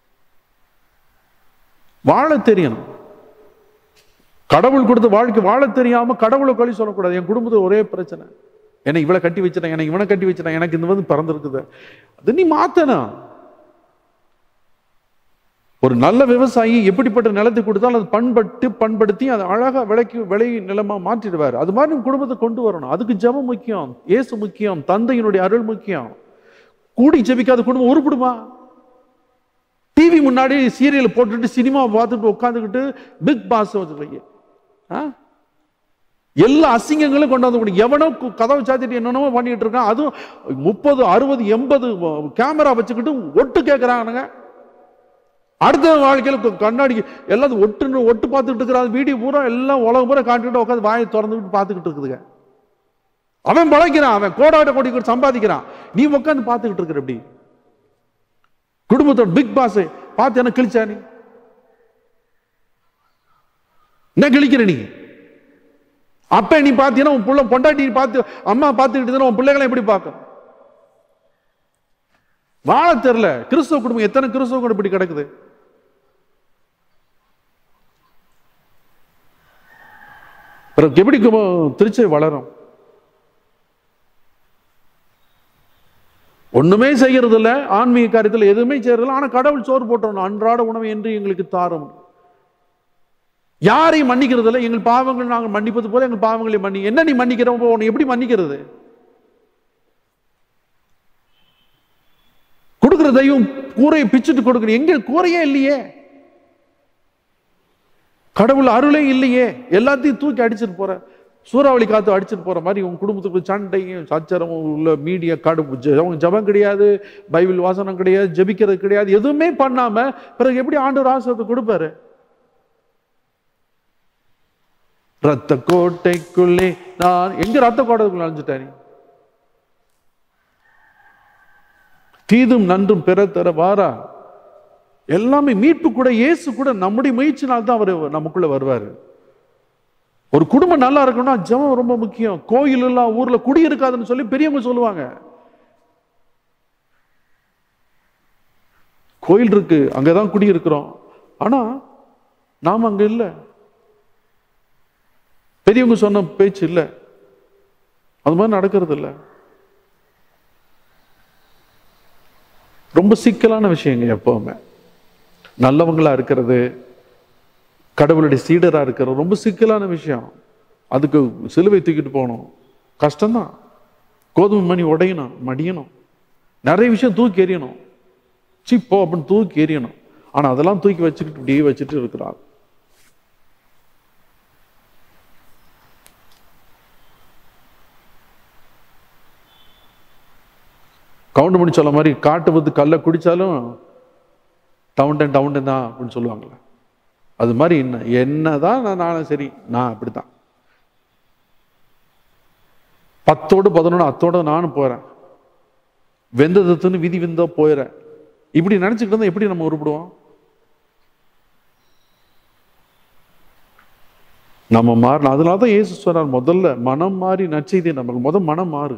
வாழ தெரியணும் கடவுள் கொடுத்த வாழ்க்கை வாழ தெரியாம கடவுளை கழி சொல்லக்கூடாது என் குடும்பத்துல ஒரே பிரச்சனை என்னை இவளை கட்டி வச்சிட்டேன் எனக்கு இவனை கட்டி வச்சிட்டேன் எனக்கு இந்த வந்து பிறந்திருக்குது அது நீ மாத்தணும் ஒரு நல்ல விவசாயி எப்படிப்பட்ட நிலத்தை கொடுத்தாலும் அது பண்பட்டு பண்படுத்தி அதை அழகா விலைக்கு விலை நிலமா மாற்றிடுவார் அது மாதிரி உங்க குடும்பத்தை கொண்டு வரணும் அதுக்கு ஜெபம் முக்கியம் இயேசு முக்கியம் தந்தையினுடைய அருள் முக்கியம் கூடி ஜெபிக்காத குடும்பம் உருப்படுமா டிவி முன்னாடி சீரியல் போட்டுட்டு சினிமா பார்த்துட்டு உட்காந்துக்கிட்டு பிக் பாஸ் வச்சுருக்கீங்க ஆ எல்லா அசிங்கங்களும் கொண்டு வந்து கொடு. எவனோ கு- கதவை சாத்திட்டு என்னென்னமோ பண்ணிட்டு இருக்கான் அதுவும் முப்பது அறுபது எண்பது கேமரா வச்சுக்கிட்டு ஒட்டு கேட்கறானுங்க அடுத்த வாழ்க்கையில கு- கண்ணாடி எல்லாத்தையும் ஒட்டுன்னு ஒட்டு பார்த்துக்கிட்டு இருக்கிறான் வீடியோ பூரா எல்லாம் உலகம் பூரா காட்டிட்டு உட்காந்து வாயை திறந்துக்கிட்டு பார்த்துக்கிட்டு இருக்குதுங்க அவன் பழைக்கிறான் அவன் கோடாட்ட கோடி கோடி சம்பாதிக்கிறான் நீ உட்காந்து பார்த்துக்கிட்டு இருக்கிற எப்படி குடும்பத்தோட பிக் பாஸ் பார்த்து என்ன கிழிச்சா நீ என்ன கிழிக்கிற நீ அப்ப நீ பார்த்தீங்கன்னா உன் புள்ள பொண்டாட்டி பார்த்து அம்மா பார்த்துக்கிட்டு இருந்தா உன் பிள்ளைகளை எப்படி பார்க்கும் வாழ தெரியல கிறிஸ்தவ குடும்பம் எத்தனை கிறிஸ்தவ குடும்பம் இப்படி கிடக்குது பிறகு எப்படி குடும்பம் திருச்சி வளரும் ஒண்ணுமே செய்யறது இல்ல ஆன்மீக காரியத்துல எதுவுமே செய்யறது இல்ல ஆனா கடவுள் சோறு போட்டுறணும் அன்றாட உணவு என்று எங்களுக்கு தாரும் யாரையும் மன்னிக்கிறது இல்ல எங்கள் பாவங்கள் நாங்கள் மன்னிப்பது போல எங்கள் பாவங்களை மன்னி என்ன நீ மன்னிக்கிறோம் உன்னை எப்படி மன்னிக்கிறது கொடுக்கிற தெய்வம் கூரையை பிச்சுட்டு கொடுக்குற எங்க கூரையே இல்லையே கடவுள் அருளே இல்லையே எல்லாத்தையும் தூக்கி அடிச்சிட்டு போற சூறாவளி காத்து அடிச்சிட்டு போற மாதிரி உங்க குடும்பத்துக்கு சண்டையும் சச்சரமும் உள்ள மீடியா கடுப்பு ஜெபம் ஜெபம் கிடையாது பைபிள் வாசனம் கிடையாது ஜெபிக்கிறது கிடையாது எதுவுமே பண்ணாம பிறகு எப்படி ஆண்டவர் ஆசிரியத்தை கொடுப்பாரு ரத்த கோட்டைக்குள்ளே நான் எங்க ரத்த கோட்டைக்குள்ள அழிஞ்சிட்டாரு தீதும் நன்றும் பெற தர வாரா எல்லாமே மீட்பு கூட இயேசு கூட நம்முடைய முயற்சினால் தான் அவர் நமக்குள்ள வருவாரு ஒரு குடும்பம் நல்லா இருக்கணும்னா ஜெபம் ரொம்ப முக்கியம் கோயில் எல்லாம் ஊர்ல குடி இருக்காதுன்னு சொல்லி பெரியவங்க சொல்லுவாங்க கோயில் இருக்கு அங்கதான் குடி இருக்கிறோம் ஆனா நாம அங்க இல்ல பெரியவங்க சொன்ன பேச்சு இல்ல அது மாதிரி நடக்கிறது இல்ல ரொம்ப சிக்கலான விஷயங்க எப்பவுமே நல்லவங்களா இருக்கிறது கடவுளுடைய சீடரா இருக்கிறது ரொம்ப சிக்கலான விஷயம் அதுக்கு சிலுவை தூக்கிட்டு போகணும் கஷ்டம்தான் கோதுமை மணி உடையணும் மடியணும் நிறைய விஷயம் தூக்கி எறியணும் சீ போ அப்படின்னு தூக்கி எறியணும் ஆனா அதெல்லாம் தூக்கி வச்சுக்கிட்டு இப்படியே வச்சுட்டு இருக்கிறார் கவுண்ட் பண்ணி சொல்ல மாதிரி காட்டு வந்து கல்லை குடிச்சாலும் டவுன் டவுன் தான் அப்படின்னு சொல்லுவாங்கல்ல அது மாதிரி என்ன என்னதான் நான் நானும் சரி நான் அப்படித்தான் பத்தோடு பதினொன்று அத்தோட நானும் போறேன் வெந்ததத்துன்னு விதி விந்தா போயிடுறேன் இப்படி நினைச்சுக்கிட்டு இருந்தா எப்படி நம்ம உருப்படுவோம் நம்ம மாறணும் அதனால தான் இயேசு சொன்னார் முதல்ல மனம் மாறி நற்செய்தி நமக்கு முதல் மனம் மாறு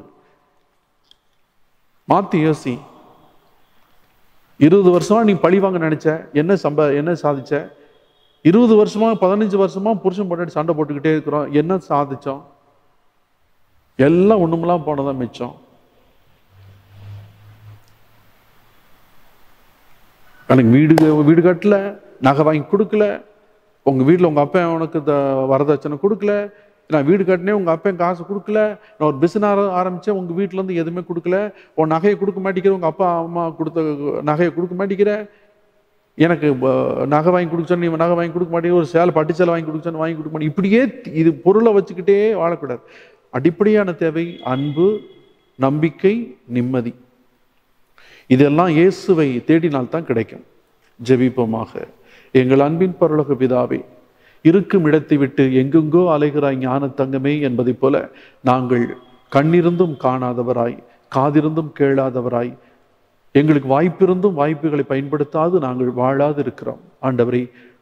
மாத்தி யோசி இருபது வருஷமா நீ பழி வாங்க நினைச்ச என்ன சம்ப என்ன சாதிச்ச இருபது வருஷமா பதினஞ்சு வருஷமா புருஷன் பொண்டாட்டி சண்டை போட்டுக்கிட்டே இருக்கிறோம் என்ன சாதிச்சோம் எல்லாம் ஒண்ணுமெல்லாம் போனதான் மிச்சம் எனக்கு வீடு வீடு கட்டல நகை வாங்கி கொடுக்கல உங்க வீட்டில் உங்க அப்பா உனக்கு இந்த வரதட்சணை கொடுக்கல நான் வீடு கட்டினேன் உங்க அப்பா காசு கொடுக்கல நான் ஒரு பிசினஸ் ஆரம்பிச்சேன் உங்க வீட்ல இருந்து எதுவுமே கொடுக்கல உன் நகையை கொடுக்க மாட்டேங்கிற உங்க அப்பா அம்மா கொடுத்த நகையை கொடுக்க மாட்டேங்கிற எனக்கு ப- நகை வாங்கி கொடுக்க நீ நகை வாங்கி கொடுக்க மாட்டேங்கிற ஒரு சேலை பட்டு சேலை வாங்கி கொடுக்க வாங்கி கொடுக்க மாட்டேங்க இப்படியே இது பொருளை வச்சுக்கிட்டே வாழக்கூடாது அடிப்படையான தேவை அன்பு நம்பிக்கை நிம்மதி இதெல்லாம் இயேசுவை தேடினால் தான் கிடைக்கும் ஜெபிப்போமாக எங்கள் அன்பின் பரலோக பிதாவே இருக்கும் இடத்தை விட்டு எங்கெங்கோ அலைகிறாய் ஞான தங்கமே என்பதைப் போல நாங்கள் கண்ணிருந்தும் காணாதவராய் காதிருந்தும் கேளாதவராய் எங்களுக்கு வாய்ப்பிருந்தும் வாய்ப்புகளை பயன்படுத்தாது நாங்கள் வாழாது இருக்கிறோம் ஆண்டவரே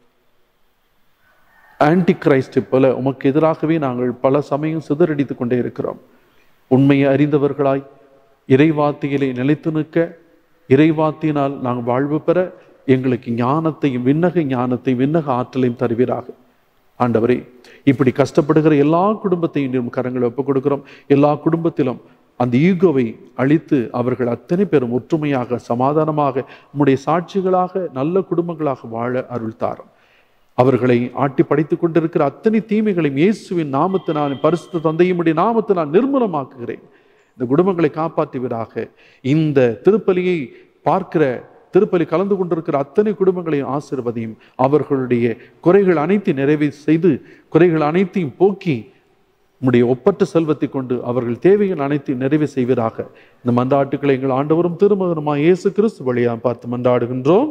ஆன்டி கிரைஸ்ட் போல உமக்கு எதிராகவே நாங்கள் பல சமயம் சிதறடித்துக் கொண்டே இருக்கிறோம் உண்மையை அறிந்தவர்களாய் இறைவாத்தியிலே நிலைத்து நிற்க இறைவாத்தியினால் நாங்கள் வாழ்வு பெற எங்களுக்கு ஞானத்தையும் விண்ணக ஞானத்தை விண்ணக ஆற்றலையும் தருவீராக ஆண்டவரே இப்படி கஷ்டப்படுகிற எல்லா குடும்பத்தையும் நீர் கரங்களை ஒப்புக் கொடுக்கிறோம் எல்லா குடும்பத்திலும் அந்த ஈகோவை அழித்து அவர்கள் அத்தனை பேரும் ஒற்றுமையாக சமாதானமாக உம்முடைய சாட்சிகளாக நல்ல குடும்பங்களாக வாழ அருள் தாரும் அவர்களை ஆட்டி படைத்துக் கொண்டிருக்கிற அத்தனை தீமைகளையும் இயேசுவின் நாமத்தினால் பரிசுத்த தந்தையுடைய நாமத்தினால் நிர்மூலமாக்குகிறேன் இந்த குடும்பங்களை காப்பாற்றுவீராக இந்த திருப்பலியை பார்க்கிற திருப்பலி கலந்து கொண்டிருக்கிற அத்தனை குடும்பங்களையும் ஆசிர்வதியும் அவர்களுடைய குறைகள் அனைத்தையும் நிறைவே செய்து குறைகள் அனைத்தையும் போக்கி உம்முடைய ஒப்பற்ற செல்வத்தை கொண்டு அவர்கள் தேவைகள் அனைத்தையும் நிறைவு செய்வீராக இந்த மன்றாட்டுக்களை எங்கள் ஆண்டவரும் திருமகனுமா இயேசு கிறிஸ்து வழியா பார்த்து மன்றாடுகின்றோம்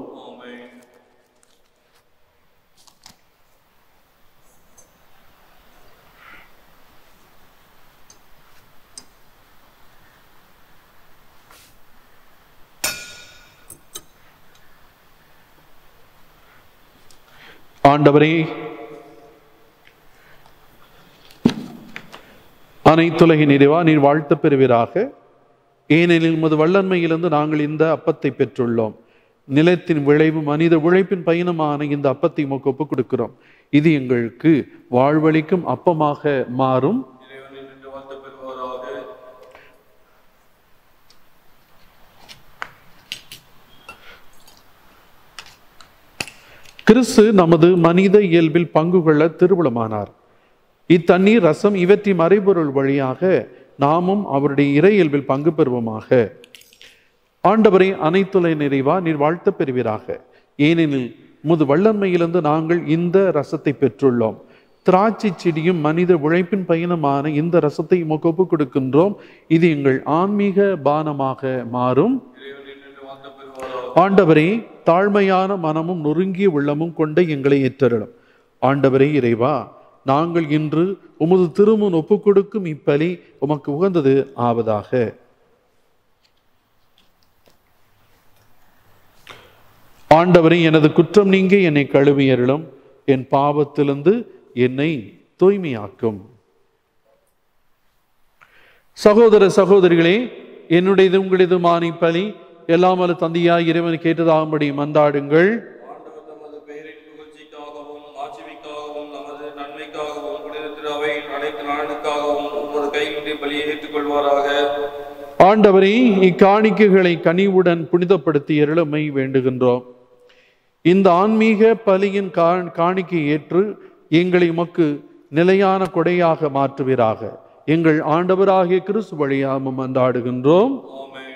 ஆண்டவரே அனைத்துலகின் நிறைவா நீர் வாழ்த்து பெறுவீராக ஏனெனில் உமது வல்லன்மையிலிருந்து நாங்கள் இந்த அப்பத்தை பெற்றுள்ளோம் நிலத்தின் விளைவு மனித உழைப்பின் பயணமான இந்த அப்பத்தை உமக்கு ஒப்புக் கொடுக்கிறோம் இது எங்களுக்கு வாழ்வளிக்கும் அப்பமாக மாறும் இறைவனின் நின்று வாழ்த்து பெறுவாராக கிறிஸ்து நமது மனித இயல்பில் பங்கு கொள்ள திருவுளமானார் இத்தண்ணீர் ரசம் இவற்றின் மறைபொருள் வழியாக நாமும் அவருடைய இறை இயல்பில் பங்கு பெறுவோமாக ஆண்டவரை அனைத்துலை நிறைவா நீர் வாழ்த்த பெறுவீராக ஏனெனில் முது வல்லன்மையிலிருந்து நாங்கள் இந்த ரசத்தை பெற்றுள்ளோம் திராட்சை செடியும் மனித உழைப்பின் பயணமான இந்த ரசத்தை உமக்கு ஒப்புக் கொடுக்கின்றோம் இது எங்கள் ஆன்மீக பானமாக மாறும் இறைவனின் நின்று வாழ்த்து பெறுவாராக ஆண்டவரே தாழ்மையான மனமும் நொறுங்கிய உள்ளமும் கொண்ட எங்களை ஏற்றருளும் ஆண்டவரே இறைவா நாங்கள் இன்று உமது திருமுன் ஒப்புக் கொடுக்கும் இப்பலி உமக்கு உகந்தது ஆவதாக ஆண்டவரே எனது குற்றம் நீங்க என்னை கழுவியருளும் என் பாவத்திலிருந்து என்னை தூய்மையாக்கும் சகோதர சகோதரிகளே என்னுடையது உங்களது பலி எல்லாம் அல்ல தந்தையாய் இறைவன் கேட்டதாகும்படி மன்றாடுங்கள் ஆண்டவர் தமது பெயரின் புகழ்ச்சிக்காகவும் ஆட்சிமைக்காகவும் நமது நன்மைக்காகவும் புனித அவையின் அனைத்து நலனுக்காகவும் உமது கையின்றி பலியை ஏற்றுக்கொள்வாராக ஆண்டவரே இக்காணிக்கைகளை கனிவுடன் புனிதப்படுத்தி எருளமை வேண்டுகின்றோம் இந்த ஆன்மீக பலியின் கா- காணிக்கை ஏற்று எங்களை உமக்கு நிலையான கொடையாக மாற்றுவீராக எங்கள் ஆண்டவராகிய கிறிஸ்து வழியாமும் அன்றாடுகின்றோம் ஆமென்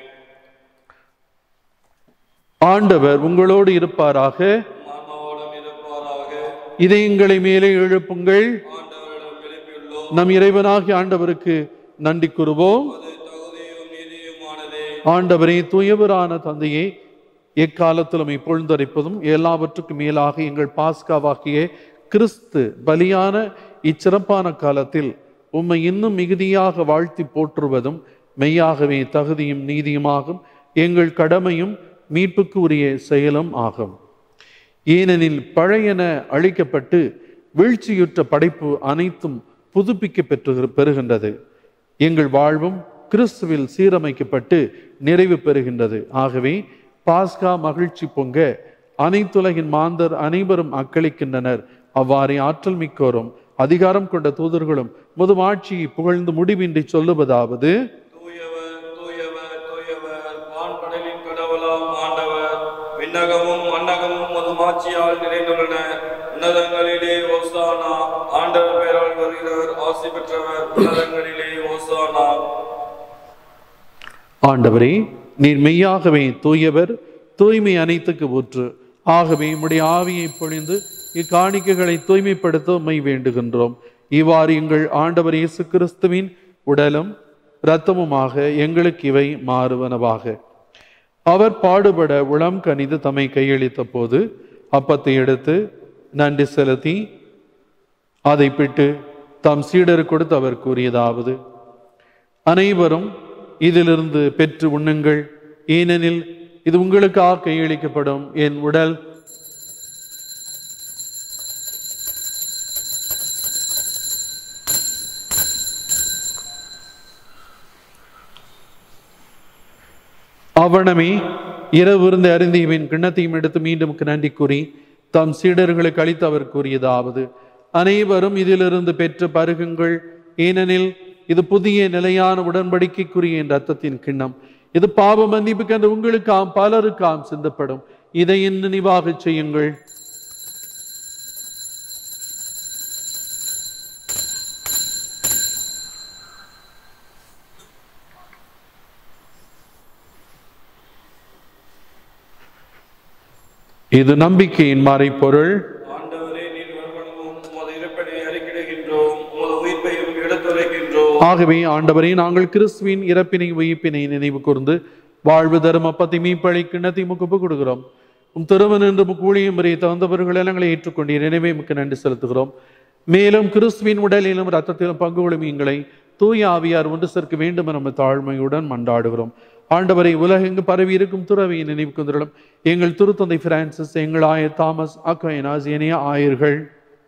ஆண்டவர் உங்களோடு இருப்பாராக ஆன்மாவோடும் இருப்பாராக இதயங்களை மேலே எழுப்புங்கள் ஆண்டவரிடம் எழுப்பியுள்ளோம் நம் இறைவனாகிய ஆண்டவருக்கு நன்றி கூறுவோம் அது தகுதியும் நீதியுமானதே ஆண்டவரே தூயவரான தந்தையே எக்காலத்திலும் இப்பொழுதரைப்பதும் எல்லாவற்றுக்கும் மேலாக எங்கள் பாஸ்காவாகிய கிறிஸ்து பலியான இச்சிறப்பான காலத்தில் உம்மை இன்னும் மிகுதியாக வாழ்த்தி போற்றுவதும் மெய்யாகவே தகுதியும் நீதியுமாகும் எங்கள் கடமையும் மீட்புக்கு உரிய செயலும் ஆகும் ஏனெனில் பழையன அழிக்கப்பட்டு வீழ்ச்சியுற்ற படைப்பு அனைத்தும் புதுப்பிக்க பெற்று பெறுகின்றது எங்கள் வாழ்வும் கிறிஸ்துவில் சீரமைக்கப்பட்டு நிறைவு பெறுகின்றது ஆகவே பாஸ்கா மகிழ்ச்சி பொங்க அனைத்துலகின் மாந்தர் அனைவரும் அக்களிக்கின்றனர் அவ்வாறே ஆற்றல் மிக்கோரும் அதிகாரம் கொண்ட தூதர்களும் முதும் ஆட்சியை புகழ்ந்து முடிவின்றி சொல்லுவதாவது தூயவர் தூயவர் தூயவர் வான்படலின் கடவுளாம் ஆண்டவர் விண்ணகமும் மன்னகமும் மதுமாட்சியால் நிறைந்துள்ளன உன்னதங்களிலே ஓசானா ஆண்டவர் பெயரால் வருகிறவர் ஆசி பெற்றவர் உன்னதங்களிலே ஓசானா ஆண்டவரே நீர் மெய்யாகவே தூயவர் தூய்மை அனைத்துக்கு ஊற்று ஆகவே உம்முடைய ஆவியை பொழிந்து இக்காணிக்கைகளை தூய்மைப்படுத்த உம்மை வேண்டுகின்றோம் இவ்வாறு எங்கள் ஆண்டவர் இயேசு கிறிஸ்துவின் உடலும் இரத்தமுமாக எங்களுக்கு இவை மாறுவனவாக அவர் பாடுபட உளம் கனிந்து தம்மை கையளித்த போது அப்பத்தை எடுத்து நன்றி செலுத்தி அதை பிட்டு தம் சீடர் கொடுத்து அவர் கூறியதாவது அனைவரும் இதிலிருந்து பெற்று உண்ணுங்கள் ஏனெனில் இது உங்களுக்காக கையளிக்கப்படும் என் உடல் அவனமே இரவு இருந்து அருந்தியவின் கிண்ணத்தையும் எடுத்து மீண்டும் நன்றி கூறி தம் சீடர்களுக்கு அளித்து அவர் கூறியதாவது அனைவரும் இதிலிருந்து பெற்று பருகுங்கள் ஏனெனில் இது புதிய நிலையான உடன்படிக்கைக்குரிய என் ரத்தத்தின் கிண்ணம் இது பாவ மன்னிப்புக்கு அந்த உங்களுக்காம் பலருக்காம் சிந்தப்படும் இதை என் நினைவாகச் செய்யுங்கள் இது நம்பிக்கையின் மறைப்பொருள் ஆண்டவரே நீர் வருவனவும் உமது இருப்பதை அறிக்கிடுகின்றோம் உமது உயிர்ப்பையும் எடுத்துரைக்கின்றோம் ஆகவே ஆண்டவரே நாங்கள் கிறிஸ்துவின் இறப்பினை உயிர்ப்பினை நினைவு கூர்ந்து வாழ்வு தரும் அப்பத்தை மீப்பழி கிண்ணத்தை முகப்பு கொடுக்கிறோம் உம் திருமன் என்று கூலியும் முறை தகுந்தவர்கள் எங்களை ஏற்றுக்கொண்டீர் எனவே மிக்க நன்றி செலுத்துகிறோம் மேலும் கிறிஸ்துவின் உடலிலும் ரத்தத்திலும் பங்கு கொள்ளும் எங்களை தூய ஆவியார் ஒன்று சேர்க்க வேண்டும் என நம்ம தாழ்மையுடன் மன்றாடுகிறோம் ஆண்டவரை உலகெங்கு பரவி இருக்கும் துறவியை நினைவு கொண்டிருளும் எங்கள் திருத்தந்தை பிரான்சிஸ் எங்கள் ஆயர் தாமஸ் அக்கையனாஸ் ஏனைய ஆயர்கள்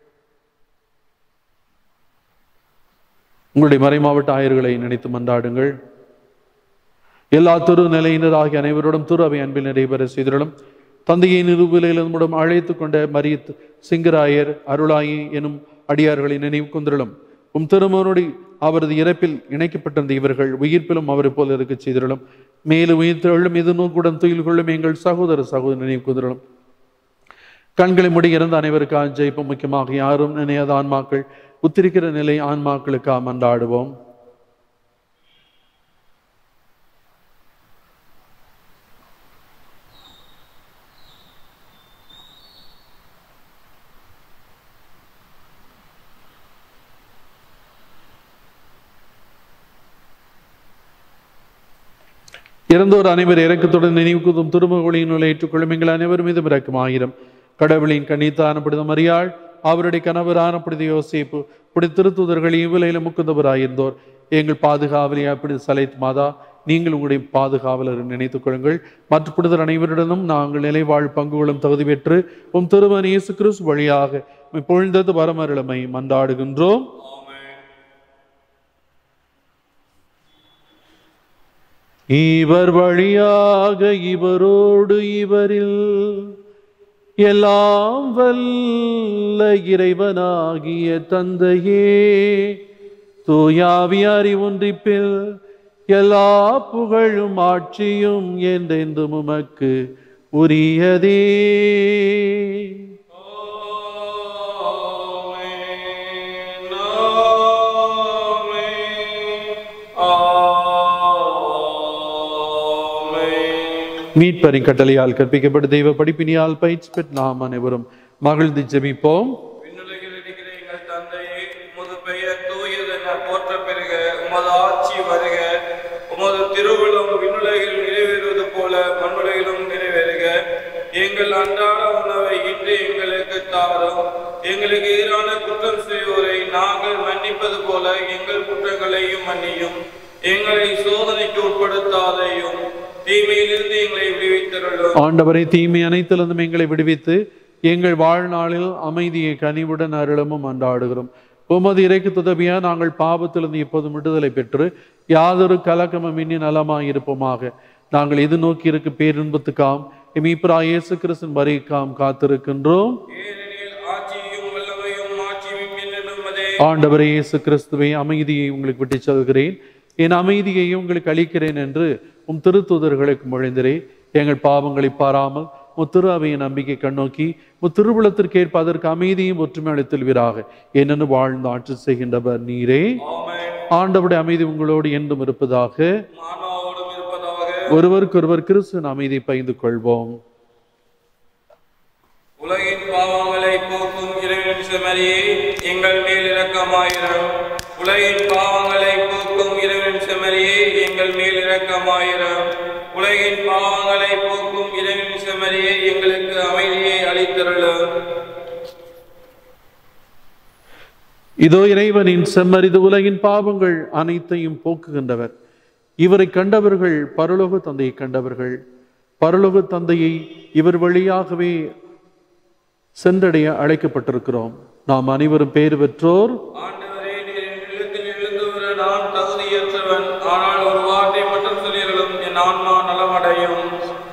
உங்களுடைய மறைமாவட்ட ஆயர்களை நினைத்து மன்றாடுங்கள் எல்லா துரு நிலையினராகிய அனைவரோடும் துரு அவை அன்பில் நடைபெற செய்திருளும் தந்தையை நிறுவலிலும் மூலம் அழைத்து கொண்ட மரியத் சிங்கராயர் அருளாயி எனும் அடியார்களை நினைவு கொண்டிருளும் உம் திருமணோடு அவரது இறப்பில் இணைக்கப்பட்டிருந்த இவர்கள் உயிர்ப்பிலும் அவரை போல இருக்க செய்திருளும் மேலும் உயிர்த்தெழும் இது நோக்குடன் துயில் கொள்ளும் எங்கள் சகோதர சகோதரி நினைவு கொண்டிருளும் கண்களை முடி இறந்த அனைவருக்காக ஜெயிப்போம் முக்கியமாக யாரும் நினையாத ஆன்மாக்கள் உத்திரிக்கிற நிலை ஆன்மாக்களுக்காக மன்றாடுவோம் இறந்தோர் அனைவர் இறக்கத்துடன் நினைவு கூதும் திருமகளின் ஏற்றுக்கொள்ளும் எங்கள் அனைவரும் மீதும் இறக்கும் ஆயிரம் கடவுளின் கண்ணித்தான புனித மரியாள் அவருடைய கணவரான புனித யோசிப்பு புனித திருத்துதர்கள் இவ்விலையில முக்குந்தவராயிருந்தோர் எங்கள் பாதுகாவலியா புனித சலைத் மாதா நீங்கள் உங்களுடைய பாதுகாவலர் நினைத்துக் கொள்ளுங்கள் மற்ற புனிதர் அனைவருடனும் நாங்கள் நிலைவாழ் பங்குகளும் தகுதி பெற்று உம் திருமண இயேசு கிறிஸ்து வழியாக பொழுந்தது வரமருளமை மன்றாடுகின்றோம் ஆமென் இவர் வழியாக இவரோடு இவரில் எல்லாம் வல்ல இறைவனாகிய தந்தையே தூயாவியாரி ஒன்றிப்பில் எல்லா புகழும் ஆட்சியும் என்றென்றும் உமக்கு உரியதே மீட்பரின் கட்டளையால் கற்பிக்கப்பட்ட தெய்வ படிப்பினியால் பயிற்சி பெற்ற நாம் அனைவரும் மகிழ்ந்து ஜெபிப்போம் விண்ணுலகில் இருக்கிற எங்கள் தந்தையே உமது பெயர் தூயதென போற்ற பெறுக உமது ஆட்சி வருக உமது திருவுளம் விண்ணுலகில் நிறைவேறுவது போல மண்ணுலகிலும் நிறைவேறுக எங்கள் அன்றாட உணவை இன்று எங்களுக்கு தாரும் எங்களுக்கு எதிரான குற்றம் செய்வோரை நாங்கள் மன்னிப்பது போல எங்கள் குற்றங்களையும் மன்னியும் எங்களை சோதனைக்கு உட்படுத்தாதையும் தீமையிலிருந்து எங்களை விடுவித்தருளும் ஆண்டவரை தீமை அனைத்திலிருந்தும் எங்களை விடுவித்து எங்கள் வாழ்நாளில் அமைதியை கனிவுடன் அருளமும் அன்றாடுகிறோம் உமது இறைக்கு துதவியா நாங்கள் பாவத்திலிருந்து இப்போதும் விடுதலை பெற்று யாதொரு கலக்கமும் இனி நலமாய் இருப்போமாக நாங்கள் எது நோக்கி இருக்கு பேரின்பத்துக்காம் எமீப்ரா இயேசு கிறிஸ்தன் வரைக்காம் காத்திருக்கின்றோம் ஏனெனில் ஆட்சியும் வல்லமையும் ஆட்சியும் என்னும் அதே ஆண்டவரே இயேசு கிறிஸ்துவை அமைதியை உங்களுக்கு விட்டுச் செல்கிறேன் என் அமைதியை உங்களுக்கு அளிக்கிறேன் என்று உம் திருத்தூதர்களுக்கு மொழிந்திரேன் எங்கள் பாவங்களை பாராமல் முத்திரு அவையின் நம்பிக்கை கண்ணோக்கி முத்திருவுளத்திற்கு ஏற்ப அதற்கு அமைதியும் ஒற்றுமை அளித்தல்வீராக என்னென்னு வாழ்ந்து ஆட்சி செய்கின்றவர் நீரே ஆமென் ஆண்டவருடைய அமைதி உங்களோடு என்றும் இருப்பதாக மானாவோடும் இருப்பதாக ஒருவருக்கொருவர் கிறிஸ்துவின் அமைதியை பகிர்ந்து கொள்வோம் உலகின் பாவங்களை போக்கும் இறைவன் செமரியே எங்கள் மேல் இரக்கமாயிரம் உலகின் பாவங்களை போக்கும் செமரியே எங்கள் மேல் இரக்கமாயிரம் உலகின் பாவங்களை போக்கும் இறைவன் செமரியே எங்களுக்கு அமைதியை அளித்தருளும் இதோ இறைவனின் செம்மறிது உலகின் பாவங்கள் அனைத்தையும் போக்குகின்றவர் இவரை கண்டவர்கள் பரலோக தந்தையை கண்டவர்கள் பரலோக தந்தையை இவர் வழியாகவே சென்றடைய அழைக்கப்பட்டிருக்கிறோம் நாம் அனைவரும் பேறு பெற்றோர் ஆண்டவரே நீர் என் இல்லத்தில் எழுந்து வர நான் தகுதியற்றவன் ஆனால் ஒரு வார்த்தை மட்டும் சொல்லியர்களும் என் ஆன்மா நலமடையும்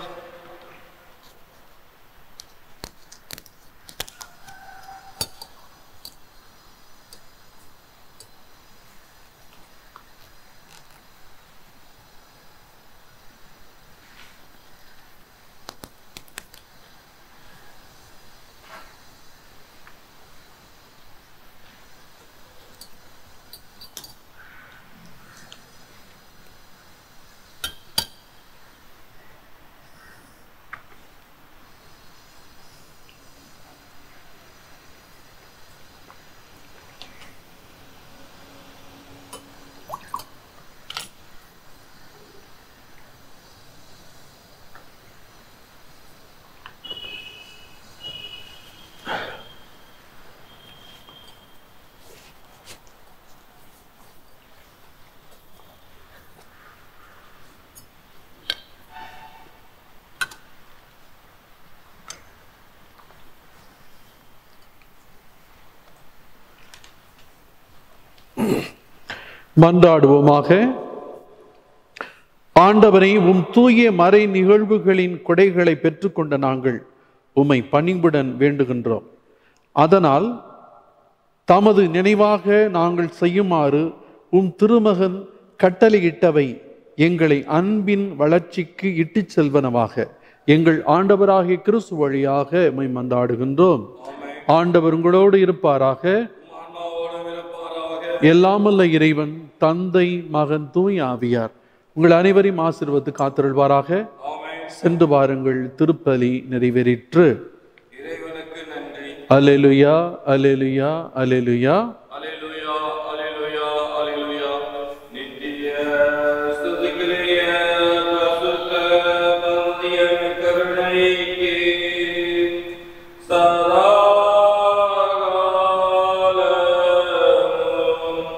மன்றாடுவோமாக ஆண்டவரை உம் தூய மறை நிகழ்வுகளின் கொடைகளை பெற்றுக்கொண்ட நாங்கள் உம்மை பணிவுடன் வேண்டுகின்றோம் அதனால் தமது நினைவாக நாங்கள் செய்யுமாறு உம் திருமகன் கட்டளையிட்டவை எங்களை அன்பின் வளர்ச்சிக்கு இட்டுச் செல்வனவாக எங்கள் ஆண்டவராகிய கிறிஸ்து வழியாக உம்மை மன்றாடுகின்றோம் ஆண்டவர் உங்களோடு இருப்பாராக ஆன்மாவோடும் இருப்பாராக எல்லாமல்ல இறைவன் தந்தை மகன் தூய் ஆவியார் உங்கள் அனைவரையும் ஆசீர்வத்து காத்திருள்வாராக ஆமென் சென்று வாருங்கள் திருப்பலி நிறைவேறிற்று இறைவனுக்கு நன்றி அலெலுயா அலெலுயா அலெலுயா அல்லேலூயா அல்லேலூயா அல்லேலூயா நித்திய ஸ்துதிக்குரிய பரிசுத்த பந்திய கருணைக்கு சதா காலமும்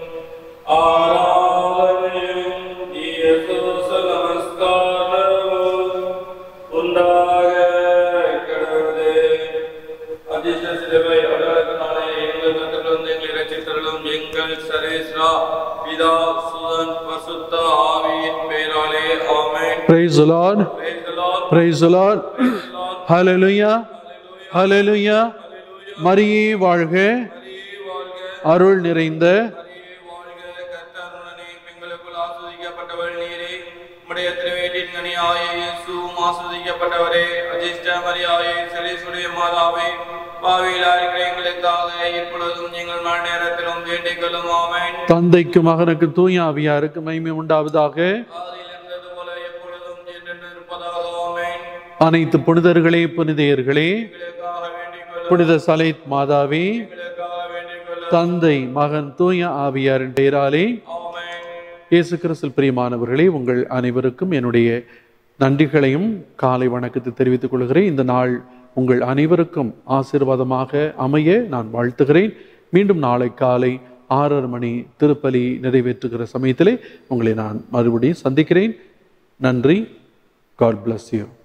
ஆராதனையும் இயேசுஸ் நமஸ்காரமும் உண்டாக கடவுளே அதிர்ஷ்ட சிலுவை அடையாளத்தினாலே எங்கள் கருத்திலிருந்து எங்களை ரட்சித்தருளும் எங்கள் சரேஸ்ரா பிதா சுதன் பசுத்த ஆவியின் பெயராலே ஆமென் praise lord Praise the Lord. Praise lord ஹalleluya ஹalleluya மரியே வாழ்க மரியே வாழ்க அருள் நிறைந்த மரியே வாழ்க கர்த்தருடனே பெண்களுக்குள் ஆஸ்வதிக்கப்பட்டவள் நீரே உம்முடைய திருவேட்டின் கனியாய இயேசுவும் ஆஸ்வதிக்கப்பட்டவரே அஜிஷ்ட மரியாயே சரீசுடைய மாதாவே பாவியிலா இருக்கிற எங்களுக்காக இப்பொழுதும் எங்கள் மன நேரத்திலும் வேண்டிக் கொள்ளும் ஆமென் தந்தைக்கு மகனுக்கு தூய ஆவியாருக்கு மகிமை உண்டாவதாக ஆதியில் இருந்தது போல எப்பொழுதும் என்றென்று இருப்பதாக ஆமென் அனைத்து புனிதர்களே புனிதையர்களே எங்களுக்காக வேண்டிக் கொள்ளும் புனித சலைத் மாதாவே எங்களுக்காக வேண்டிக் கொள்ளும் தந்தை மகன் தூய ஆவியாரின் பெயராலே ஆமென் இயேசு கிறிஸ்துவில் பிரியமானவர்களே உங்கள் அனைவருக்கும் என்னுடைய நன்றிகளையும் காலை வணக்கத்தை தெரிவித்துக் கொள்கிறேன் இந்த நாள் உங்கள் அனைவருக்கும் ஆசீர்வாதமாக அமைய நான் வாழ்த்துகிறேன் மீண்டும் நாளை காலை ஆறரை மணி திருப்பலி நிறைவேற்றுகிற சமயத்திலே உங்களை நான் மறுபடியும் சந்திக்கிறேன் நன்றி காட் bless யூ